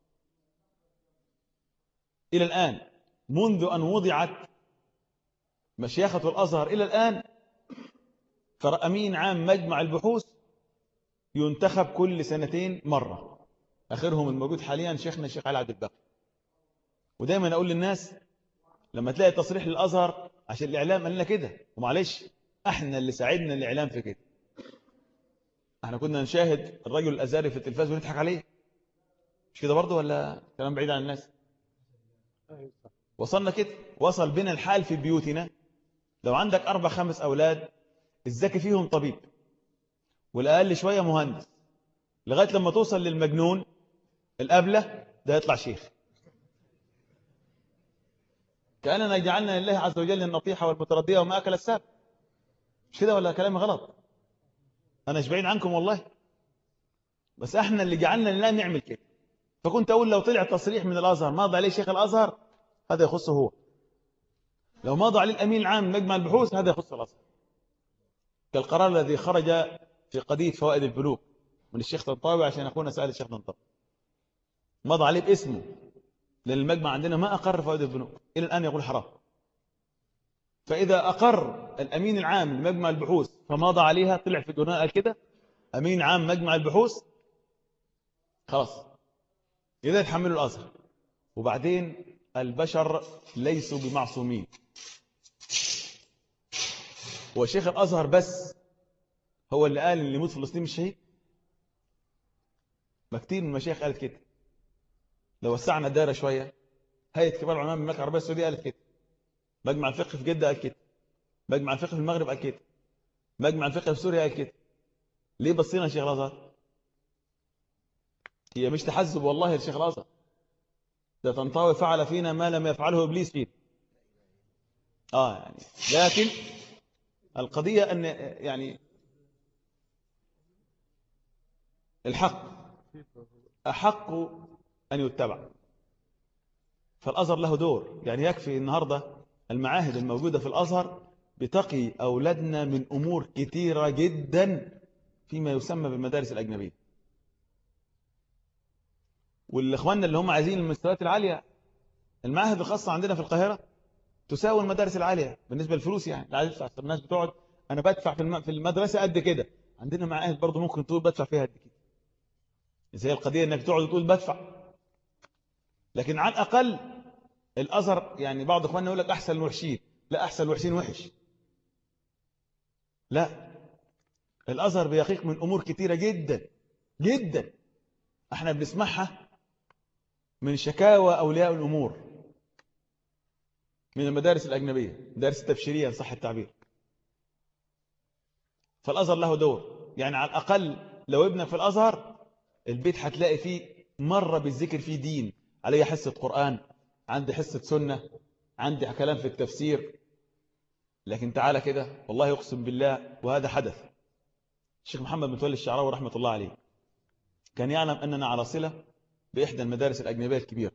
Speaker 1: إلى الآن منذ أن وضعت مشيخة الأزهر إلى الآن فرأمين عام مجمع البحوث ينتخب كل سنتين مرة آخرهم الموجود حاليا شيخنا الشيخ علي عبد الباقي ودايما أقول للناس لما تلاقي تصريح للأزهر عشان الإعلام قال لنا كده ومعلش احنا اللي ساعدنا الإعلام في كده احنا كنا نشاهد الرجل الأزهري في التلفاز ونضحك عليه مش كده برضه ولا كلام بعيد عن الناس وصلنا كده وصل بنا الحال في بيوتنا لو عندك أربع خمس أولاد الذكي فيهم طبيب والأقل شوية مهندس لغاية لما توصل للمجنون الأبلة ده يطلع شيخ كأننا جعلنا لله عز وجل النطيحة والمتردية وما أكل الساب مش كده ولا كلامي غلط أنا مش بعيد عنكم والله بس احنا اللي جعلنا لله نعمل كده فكنت أقول لو طلع تصريح من الأزهر ماضي عليه شيخ الأزهر هذا يخصه هو لو مضى عليه الأمين العام من مجمع البحوث هذا يخص الأزهر كالقرار الذي خرج في قضية فوائد البنوك من الشيخ طنطاوي عشان أخونا سأل الشيخ طنطاوي مضى عليه باسمه لأن المجمع عندنا ما أقر فوائد البنوك إلى الآن يقول حرام فإذا أقر الأمين العام لمجمع البحوث فماضى عليها طلع في الجورنال قال كده أمين عام مجمع البحوث خلاص إذا يتحملوا الأزهر وبعدين البشر ليسوا بمعصومين هو شيخ الأزهر بس هو اللي قال اللي يموت في فلسطين مش شهيد ما كتير من المشايخ قالت كده لو وسعنا الدائرة شوية هيئة كبار العلماء من المملكة العربية السعودية قالت كده مجمع الفقه في جدة قال كده مجمع الفقه في المغرب قال كده مجمع الفقه في سوريا قال كده ليه بصينا يا شيخ الازهر هي مش تحزب والله يا شيخ الازهر ده طنطاوي فعل فينا ما لم يفعله ابليس فينا اه يعني لكن القضيه ان يعني الحق احق ان يتبع فالازهر له دور يعني يكفي النهارده المعاهد الموجودة في الأزهر بتقي أولادنا من أمور كثيرة جدا فيما يسمى بالمدارس الأجنبية والإخواننا اللي هم عايزين المستويات العالية المعاهد الخاصة عندنا في القاهرة تساوي المدارس العالية بالنسبة للفلوس يعني لا يدفع الناس بتقعد أنا بدفع في المدرسة قد كده عندنا معاهد برضه ممكن تقول بدفع فيها قد كده زي القضية انك تقعد تقول بدفع لكن على الأقل الأزهر يعني بعض إخواننا يقول لك أحسن الوحشين لا أحسن الوحشين وحش لا الأزهر بيقيق من أمور كثيرة جدا جدا احنا بنسمعها من شكاوى أولياء الأمور من المدارس الأجنبية المدارس التبشيرية صح التعبير فالأزهر له دور يعني على الأقل لو ابنك في الأزهر البيت هتلاقي فيه مرة بالذكر فيه دين عليه حصة قرآن عندي حصة سنة عندي كلام في التفسير لكن تعالى كده والله يقسم بالله وهذا حدث الشيخ محمد متولي الشعراوي رحمة الله عليه كان يعلم أننا على صلة بإحدى المدارس الأجنبية الكبيرة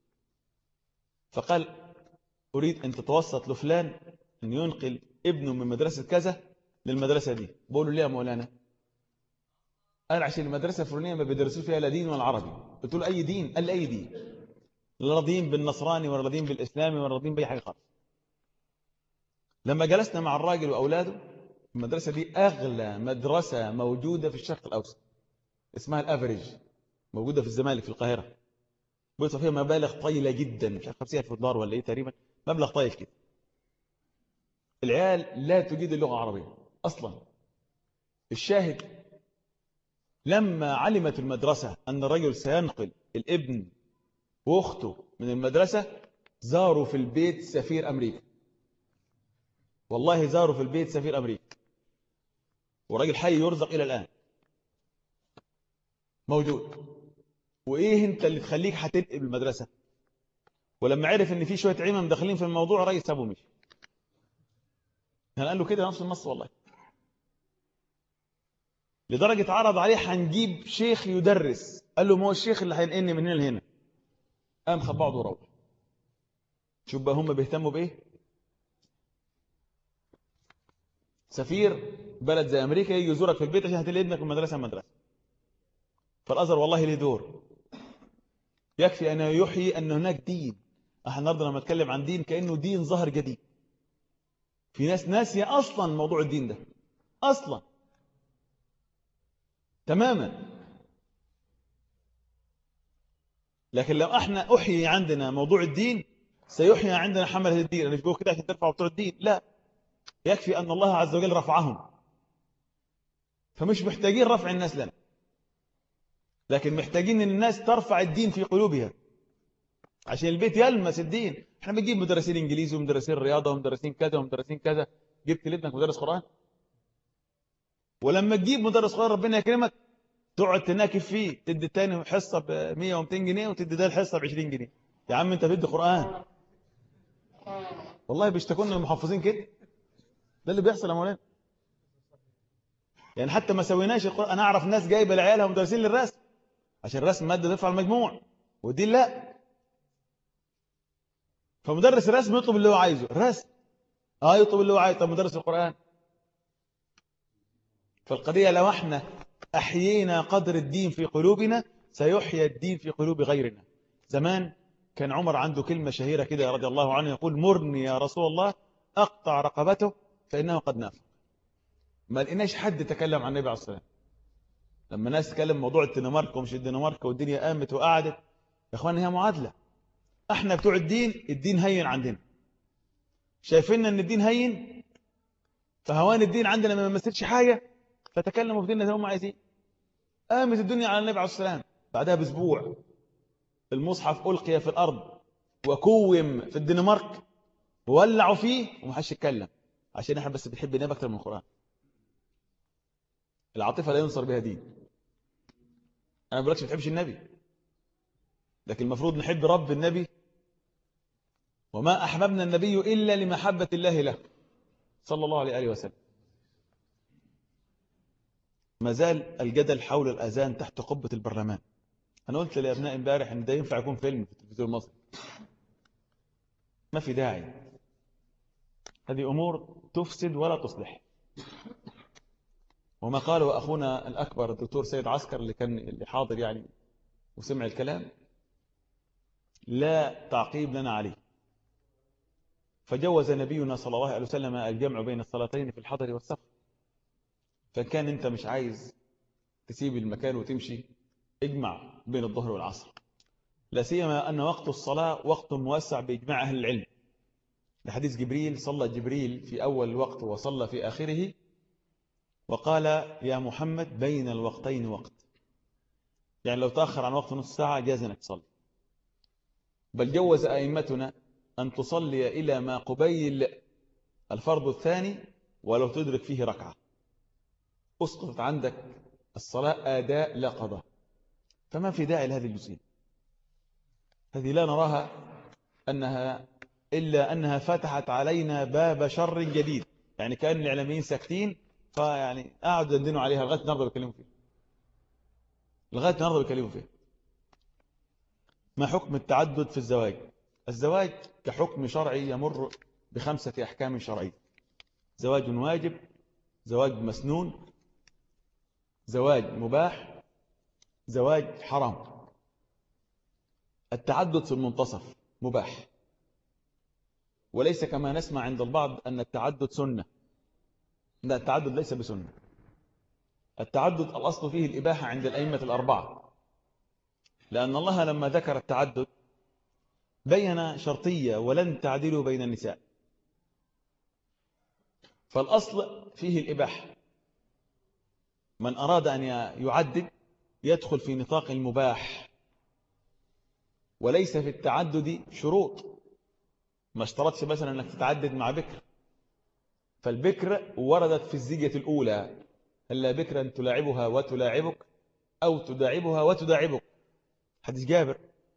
Speaker 1: فقال أريد أن تتوسط لفلان أن ينقل ابنه من مدرسة كذا للمدرسة دي بقول له ليه يا مولانا قال عشان المدرسة الفلانية ما بيدرسوا فيها لا دين ولا عربي قلت له أي دين قال لي أي دين لا راضيين بالنصراني ولا راضيين بالإسلامي ولا راضيين بأي حاجة خالص لما جلسنا مع الراجل وأولاده المدرسة دي أغلى مدرسة موجودة في الشرق الأوسط اسمها الأفريج موجودة في الزمالك في القاهرة بيدفع فيها مبالغ طايلة جدا مش عارف 50 ألف دولار ولا إيه تقريبا مبلغ طايل كده العيال لا تجيد اللغة العربية أصلا الشاهد لما علمت المدرسة أن الرجل سينقل الابن واخته من المدرسة زاروا في البيت سفير أمريكا والله زاروا في البيت سفير أمريكا وراجل حي يرزق إلى الآن موجود وإيه أنت اللي تخليك هتنقل المدرسة ولما عرف ان في شوية عيمة مدخلين في الموضوع رئيس سابه مشي كان قال له كده نفس النص والله لدرجة عرض عليه هنجيب شيخ يدرس قال له ما هو الشيخ اللي هينقلني من هنا لهنا قام خد بعضه وروح شوف بقى هم بيهتموا بايه سفير بلد زي امريكا يجي يزورك في البيت عشان هتلاقي ابنك من مدرسه مدرسه فالازهر والله له دور يكفي ان يحيي ان هناك دين احنا النهارده لما نتكلم عن دين كانه دين ظهر جديد في ناس ناسيه اصلا موضوع الدين ده اصلا تماما لكن لو احنا احيي عندنا موضوع الدين سيحيي عندنا حملة الدين انا مش بقول كده عشان ترفعوا بتوع الدين لا يكفي ان الله عز وجل رفعهم فمش محتاجين رفع الناس لنا لكن محتاجين ان الناس ترفع الدين في قلوبها عشان البيت يلمس الدين احنا بنجيب مدرسين انجليزي ومدرسين رياضه ومدرسين كذا ومدرسين كذا جبت لابنك مدرس قران ولما تجيب مدرس قران ربنا يكرمك تقعد تناكف فيه تدي الثاني حصه ب 100 و200 جنيه وتدي ده الحصه ب 20 جنيه يا عم انت بتدي قران والله بيشتكوا لنا المحفظين كده ده اللي بيحصل يا مولانا يعني حتى ما سويناش القران انا اعرف ناس جايبه لعيالها مدرسين للرسم عشان الرسم ماده ترفع المجموع ودي لا فمدرس الرسم يطلب اللي هو عايزه الرسم اه يطلب اللي هو عايزه طب مدرس القرآن فالقضية لو احنا أحيينا قدر الدين في قلوبنا سيحيى الدين في قلوب غيرنا زمان كان عمر عنده كلمة شهيرة كده رضي الله عنه يقول مرني يا رسول الله أقطع رقبته فإنه قد نافق ما لقيناش حد تكلم عن النبي عليه الصلاة والسلام لما الناس تكلم موضوع الدنمارك ومش الدنمارك والدنيا قامت وقعدت يا اخوان هي معادلة احنا بتوع الدين الدين هين عندنا شايفين ان الدين هين فهوان الدين عندنا ما يمثلش حاجة فتكلموا في ديننا زي ما هم عايزين قامت الدنيا على النبي عليه الصلاة والسلام بعدها باسبوع المصحف ألقي في الأرض وكوم في الدنمارك وولعوا فيه ومحدش يتكلم عشان احنا بس بنحب النبي اكتر من القرآن العاطفة لا ينصر بها دين انا ما بقولكش ما تحبش النبي لكن المفروض نحب رب النبي وما أحببنا النبي إلا لمحبة الله له صلى الله عليه وسلم ما زال الجدل حول الأذان تحت قبة البرلمان أنا قلت لأبناء امبارح إن ده ينفع يكون فيلم في التلفزيون المصري ما في داعي هذه أمور تفسد ولا تصلح وما قاله أخونا الأكبر الدكتور سيد عسكر اللي كان اللي حاضر يعني وسمع الكلام لا تعقيب لنا عليه فجوز نبينا صلى الله عليه وسلم الجمع بين الصلاتين في الحضر والسفر فكان انت مش عايز تسيب المكان وتمشي اجمع بين الظهر والعصر لا سيما أن وقت الصلاة وقت موسع بإجماع أهل العلم لحديث جبريل صلى جبريل في أول الوقت وصلى في آخره وقال يا محمد بين الوقتين وقت يعني لو تأخر عن وقت نص ساعة جاز أنك تصلي بل جوز أئمتنا أن تصلي إلى ما قبيل الفرض الثاني ولو تدرك فيه ركعة أسقطت عندك الصلاة آداء لا قضاء فما في داعي لهذه الجزئية هذه لا نراها أنها إلا أنها فتحت علينا باب شر جديد يعني كان الإعلاميين ساكتين فيعني قعدوا يدندنوا عليها لغاية النهارده بيتكلموا فيها لغاية النهارده بيتكلموا فيها ما حكم التعدد في الزواج الزواج كحكم شرعي يمر بخمسة أحكام شرعية زواج واجب زواج مسنون زواج مباح زواج حرام التعدد في المنتصف مباح وليس كما نسمع عند البعض أن التعدد سنة لا التعدد ليس بسنة التعدد الأصل فيه الإباحة عند الأئمة الأربعة لأن الله لما ذكر التعدد بين شرطية ولن تعدلوا بين النساء فالأصل فيه الإباحة من أراد أن يعدد يدخل في نطاق المباح وليس في التعدد شروط ما اشترطش مثلا أنك تتعدد مع بكر فالبكر وردت في الزيجة الأولى هلا بكرا تلاعبها وتلاعبك أو تداعبها وتداعبك حديث جابر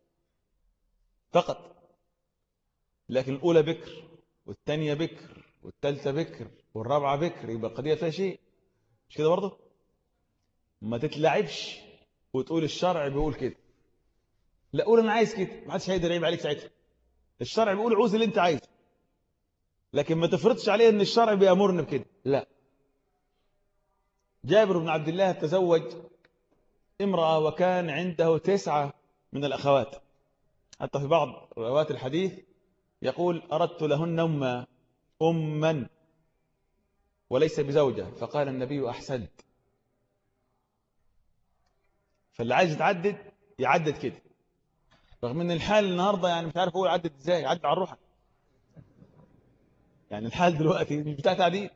Speaker 1: فقط لكن الأولى بكر والثانية بكر والثالثة بكر والرابعة بكر يبقى القضية فيها شيء مش كده برضه ما تتلعبش وتقول الشرع بيقول كده لا قول انا عايز كده ما حدش هيقدر يعيب عليك ساعتها الشرع بيقول عوز اللي انت عايزه لكن ما تفرضش عليه ان الشرع بيامرني بكده لا جابر بن عبد الله تزوج امرأة وكان عنده تسعة من الأخوات حتى في بعض روايات الحديث يقول أردت لهن أما أما وليس بزوجة فقال النبي أحسنت فاللي عايز يتعدد يعدد كده رغم ان الحال النهاردة يعني مش عارف هو يعدد ازاي يعدد على روحك يعني الحال دلوقتي مش بتاع تعديد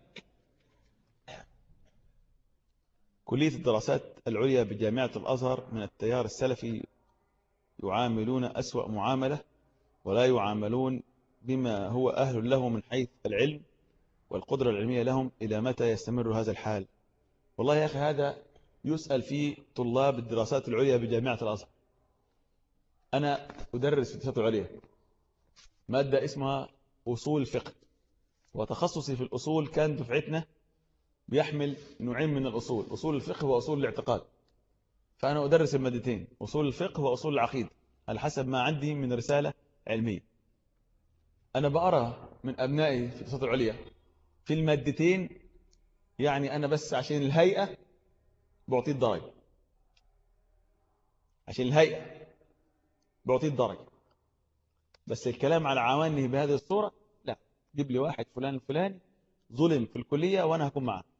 Speaker 1: كلية الدراسات العليا بجامعة الأزهر من التيار السلفي يعاملون أسوأ معاملة ولا يعاملون بما هو أهل له من حيث العلم والقدرة العلمية لهم إلى متى يستمر هذا الحال والله يا أخي هذا يسأل فيه طلاب الدراسات العليا بجامعة الأزهر أنا أدرس في الدراسات العليا مادة اسمها أصول الفقه وتخصصي في الأصول كان دفعتنا بيحمل نوعين من الأصول أصول الفقه وأصول الاعتقاد فأنا أدرس المادتين أصول الفقه وأصول العقيدة على حسب ما عندي من رسالة علمية أنا بقرأ من أبنائي في الدراسات العليا في المادتين يعني أنا بس عشان الهيئة بعطيه الدرجة عشان الهيئة بعطيه الدرجة بس الكلام على عوانه بهذه الصورة لا جيب لي واحد فلان الفلاني ظلم في الكلية وأنا هكون معاه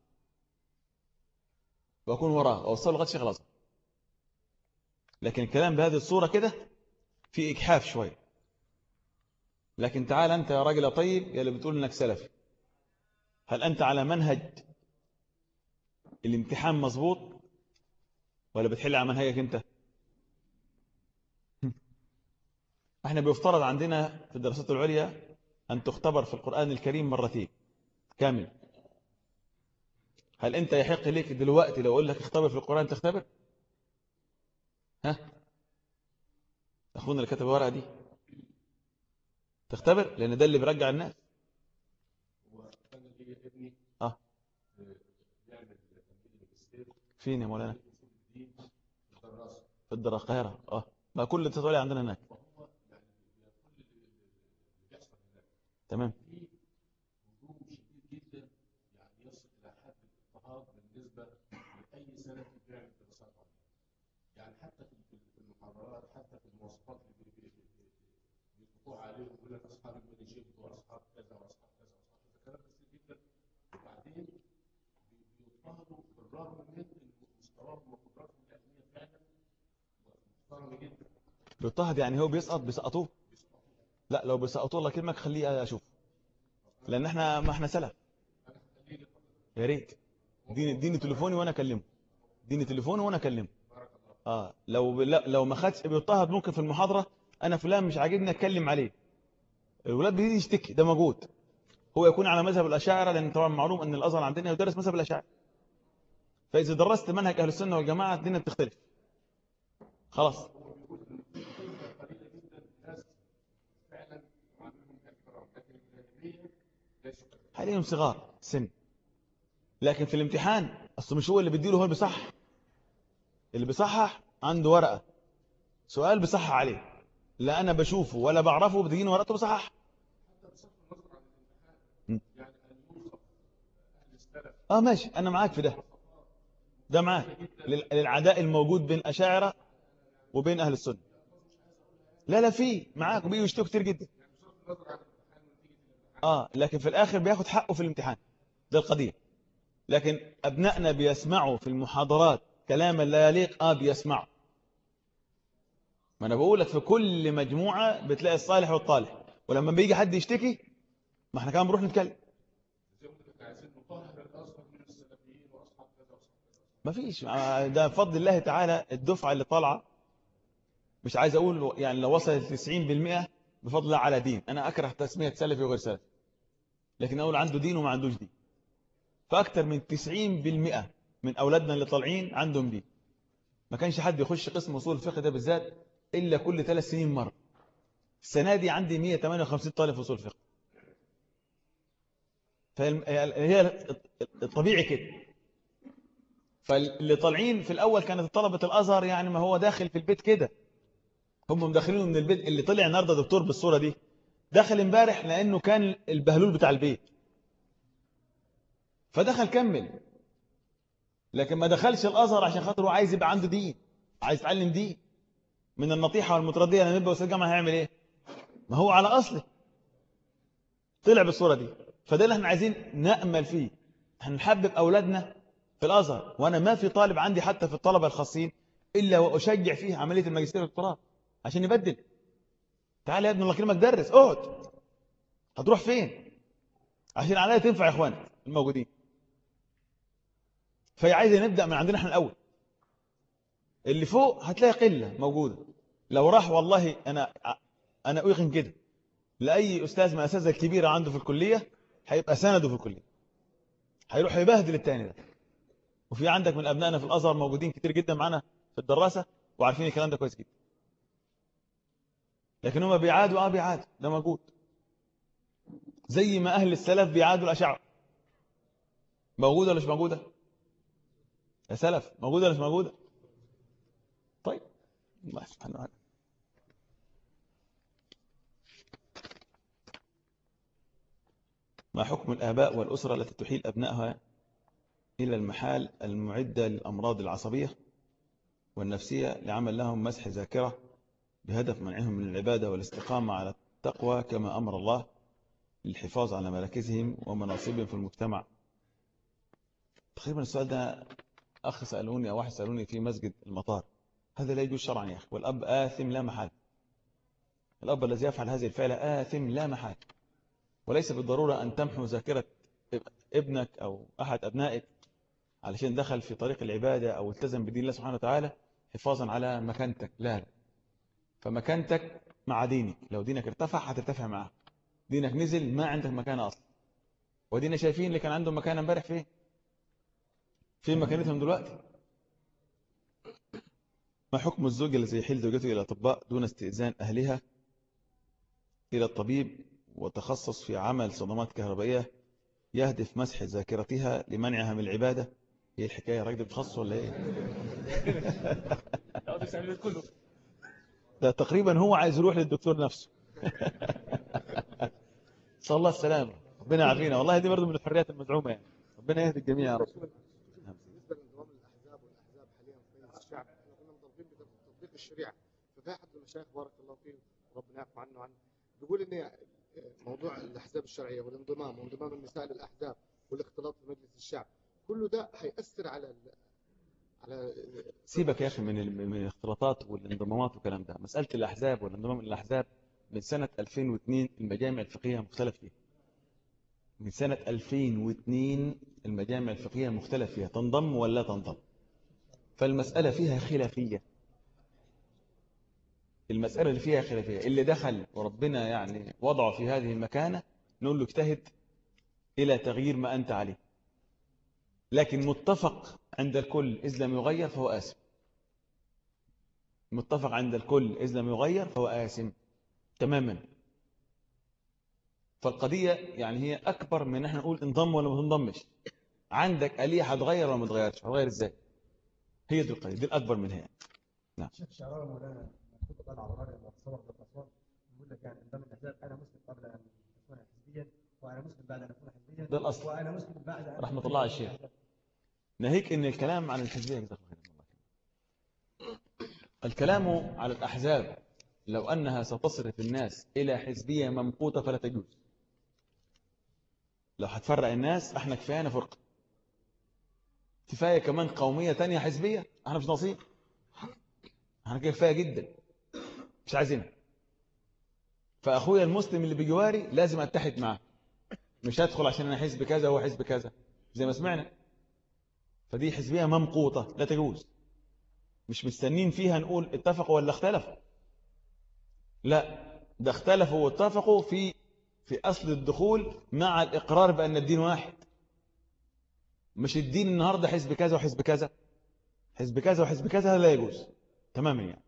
Speaker 1: وأكون وراه وأوصل لغاية شيخ الأزهر لكن الكلام بهذه الصورة كده في إجحاف شوية لكن تعال أنت يا راجل طيب يا اللي بتقول إنك سلفي هل أنت على منهج الامتحان مظبوط ولا بتحل على منهجك أنت احنا بيفترض عندنا في الدراسات العليا أن تختبر في القرآن الكريم مرتين كامل هل أنت يحق ليك دلوقتي لو أقول لك اختبر في القرآن تختبر ها أخونا اللي كتب الورقة دي تختبر لأن ده اللي بيرجع الناس اه فين يا مولانا في الدار القاهرة اه ما كل اللي تتولي عندنا هناك تمام
Speaker 3: يعني حتى في المحاضرات حتى في المواصفات اللي بيطلقوا عليهم يقول لك اصحاب المناجيب واصحاب كذا واصحاب كذا واصحاب كذا كلام كثير جدا وبعدين بيضطهدوا بالرغم من ان مستواهم وقدراتهم العلميه فعلا محترمه جدا
Speaker 1: بيضطهد يعني هو بيسقط بيسقطوه لا لو بيسقطوه الله كلمك خليه اشوف لان احنا ما احنا سلف يا ريت اديني اديني تليفوني وانا اكلمه اديني تليفوني وانا اكلمه اه لو لو ما خدش بيضطهد ممكن في المحاضره انا فلان مش عاجبني اتكلم عليه الولاد بيجي يشتكي ده موجود هو يكون على مذهب الاشاعره لان طبعا معلوم ان الازهر عندنا يدرس مذهب الاشاعره فاذا درست منهج اهل السنه والجماعه الدنيا بتختلف خلاص عليهم صغار سن لكن في الامتحان اصله مش هو اللي بيديله هو اللي بيصحح اللي بيصحح عنده ورقه سؤال بيصحح عليه لا انا بشوفه ولا بعرفه بتجيني ورقته بصحح اه ماشي انا معاك في ده ده معاك للعداء الموجود بين اشاعره وبين اهل السنه لا لا في معاك وبيجوا يشتكوا كتير جدا اه لكن في الاخر بياخد حقه في الامتحان ده القضيه لكن ابنائنا بيسمعوا في المحاضرات كلاما لا يليق اه بيسمعوا ما انا بقول لك في كل مجموعه بتلاقي الصالح والطالح ولما بيجي حد يشتكي ما احنا كمان بنروح نتكلم ما فيش ده بفضل الله تعالى الدفعه اللي طالعه مش عايز اقول يعني لو وصلت 90% بفضل الله على دين انا اكره تسميه سلفي وغير سلفي لكن اقول عنده دين وما عندوش دين فاكثر من 90% من اولادنا اللي طالعين عندهم دين ما كانش حد يخش قسم اصول الفقه ده بالذات الا كل ثلاث سنين مره السنه دي عندي 158 طالب في اصول الفقه فهي الطبيعي كده فاللي طالعين في الاول كانت طلبه الازهر يعني ما هو داخل في البيت كده هم مدخلينه من البيت اللي طلع النهارده دكتور بالصوره دي دخل امبارح لانه كان البهلول بتاع البيت فدخل كمل لكن ما دخلش الازهر عشان خاطر هو عايز يبقى عنده دين عايز يتعلم دين من النطيحه والمترديه لما يبقى استاذ جامعه هيعمل ايه ما هو على اصله طلع بالصوره دي فده اللي احنا عايزين نامل فيه احنا نحبب اولادنا في الازهر وانا ما في طالب عندي حتى في الطلبه الخاصين الا واشجع فيه عمليه الماجستير والدكتوراه عشان يبدل تعال يا ابن الله كلمك درس اقعد هتروح فين عشان عليا تنفع يا اخوان الموجودين فهي عايزه نبدا من عندنا احنا الاول اللي فوق هتلاقي قله موجوده لو راح والله انا انا اوقن كده لاي استاذ من الاساتذه الكبيره عنده في الكليه هيبقى سنده في الكليه هيروح يبهدل التاني ده وفي عندك من ابنائنا في الازهر موجودين كتير جدا معانا في الدراسه وعارفين الكلام ده كويس جدا لكن هم بيعادوا اه بيعادوا ده موجود زي ما اهل السلف بيعادوا الاشاعره موجوده ولا مش موجوده يا سلف موجوده ولا مش موجوده طيب الله سبحانه وتعالى ما حكم الآباء والأسرة التي تحيل أبنائها إلى المحال المعدة للأمراض العصبية والنفسية لعمل لهم مسح ذاكرة بهدف منعهم من العبادة والاستقامة على التقوى كما أمر الله للحفاظ على مراكزهم ومناصبهم في المجتمع تقريبا السؤال ده أخ سألوني أو واحد سألوني في مسجد المطار هذا لا يجوز شرعا يا أخي والأب آثم لا محال الأب الذي يفعل هذه الفعلة آثم لا محال وليس بالضرورة أن تمحو ذاكرة ابنك أو أحد أبنائك علشان دخل في طريق العبادة أو التزم بدين الله سبحانه وتعالى حفاظا على مكانتك لا لا فمكانتك مع دينك لو دينك ارتفع هترتفع معه دينك نزل ما عندك مكان أصلا ودينا شايفين اللي كان عندهم مكان امبارح فين في مكانتهم دلوقتي ما حكم الزوج الذي يحيل زوجته إلى الأطباء دون استئذان أهلها إلى الطبيب وتخصص في عمل صدمات كهربائية يهدف مسح ذاكرتها لمنعها من العبادة هي الحكاية راجل بتخصص ولا ايه ده تقريبا هو عايز يروح للدكتور نفسه صلى الله السلامة ربنا يعافينا والله دي برضه من الحريات المزعومة يعني ربنا يهدي الجميع يا رب
Speaker 4: بالنسبه لنظام الاحزاب والاحزاب حاليا في مجلس الشعب احنا كنا مطالبين بتطبيق الشريعه ففي احد المشايخ بارك الله فيه ربنا يعفو عنه عنه بيقول ان موضوع الاحزاب الشرعيه والانضمام وانضمام النساء للاحزاب والاختلاط في مجلس الشعب كله ده هيأثر على ال... على
Speaker 1: سيبك يا أخي من ال- من الاختلاطات والانضمامات والكلام ده مسألة الأحزاب والانضمام للأحزاب من سنة 2002 المجامع الفقهية مختلف فيها من سنة 2002 المجامع الفقهية مختلف فيها تنضم ولا تنضم فالمسألة فيها خلافية المسألة اللي فيها خلافية اللي دخل وربنا يعني وضعه في هذه المكانة نقول له اجتهد إلى تغيير ما أنت عليه لكن متفق عند الكل إذ لم يغير فهو آثم متفق عند الكل إذ لم يغير فهو آثم تماما فالقضية يعني هي أكبر من احنا نقول انضم ولا ما تنضمش عندك آلية هتغير ولا ما تغيرش هتغير ازاي هي دي القضية دي الأكبر منها يعني.
Speaker 5: شيخ شعراوي مولانا كنت طالع عبراني لما تصور بالتصور يقول لك يعني انضم الاحزاب انا مسلم قبل ان اكون حزبيا وانا مسلم بعد ان اكون حزبيا
Speaker 1: ده الأصل.
Speaker 5: وانا مسلم بعد ان
Speaker 1: رحمة
Speaker 5: أكون
Speaker 1: الله على الشيخ.
Speaker 5: حزبياً.
Speaker 1: ناهيك ان الكلام عن الحزبية جزاك الله خير الكلام على الأحزاب لو أنها ستصرف الناس إلى حزبية ممقوتة فلا تجوز لو هتفرق الناس احنا كفايانا فرقة كفاية كمان قومية تانية حزبية احنا مش ناقصين احنا كده كفاية جدا مش عايزينها فأخويا المسلم اللي بجواري لازم أتحد معاه مش هدخل عشان أنا حزب كذا وهو حزب كذا زي ما سمعنا فدي حزبية ممقوطة لا تجوز مش مستنين فيها نقول اتفقوا ولا اختلفوا لا ده اختلفوا واتفقوا في في أصل الدخول مع الإقرار بأن الدين واحد مش الدين النهاردة حزب كذا وحزب كذا حزب كذا وحزب كذا هذا لا يجوز تماما يعني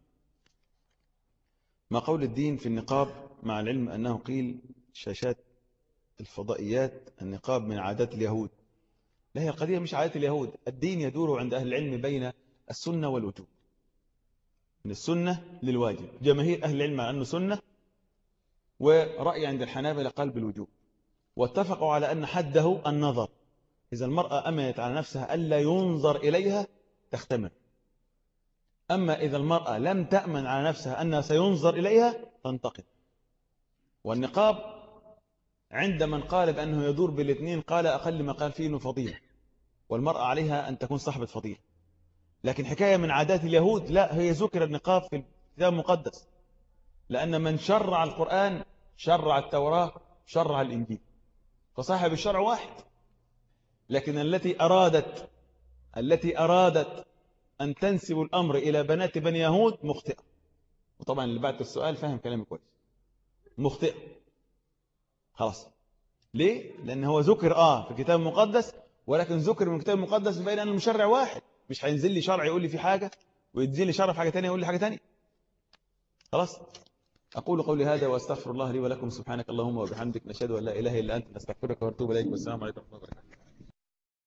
Speaker 1: ما قول الدين في النقاب مع العلم أنه قيل شاشات الفضائيات النقاب من عادات اليهود لا هي القضية مش عادات اليهود الدين يدور عند أهل العلم بين السنة والوجوب من السنة للواجب جماهير أهل العلم على أنه سنة ورأي عند الحنابلة قلب الوجوب واتفقوا على أن حده النظر إذا المرأة أمنت على نفسها ألا ينظر إليها تختمر أما إذا المرأة لم تأمن على نفسها أنها سينظر إليها تنتقد والنقاب عند من قال بأنه يدور بالاثنين قال أقل ما قال فيه أنه فضيلة والمرأة عليها أن تكون صاحبة فضيلة لكن حكاية من عادات اليهود لا هي ذكر النقاب في الكتاب المقدس لأن من شرع القرآن شرع التوراة شرع الإنجيل فصاحب الشرع واحد لكن التي أرادت التي أرادت أن تنسب الأمر إلى بنات بني يهود مخطئة وطبعا اللي بعد السؤال فاهم كلامي كويس مخطئة خلاص ليه؟ لأن هو ذكر آه في الكتاب المقدس ولكن ذكر من الكتاب المقدس بين أن المشرع واحد مش هينزل لي شرع يقول لي في حاجة وينزل لي شرع في حاجة تانية يقول لي حاجة تانية خلاص أقول قولي هذا وأستغفر الله لي ولكم سبحانك اللهم وبحمدك نشهد أن لا إله إلا أنت نستغفرك ونتوب إليك والسلام عليكم ورحمة الله وبركاته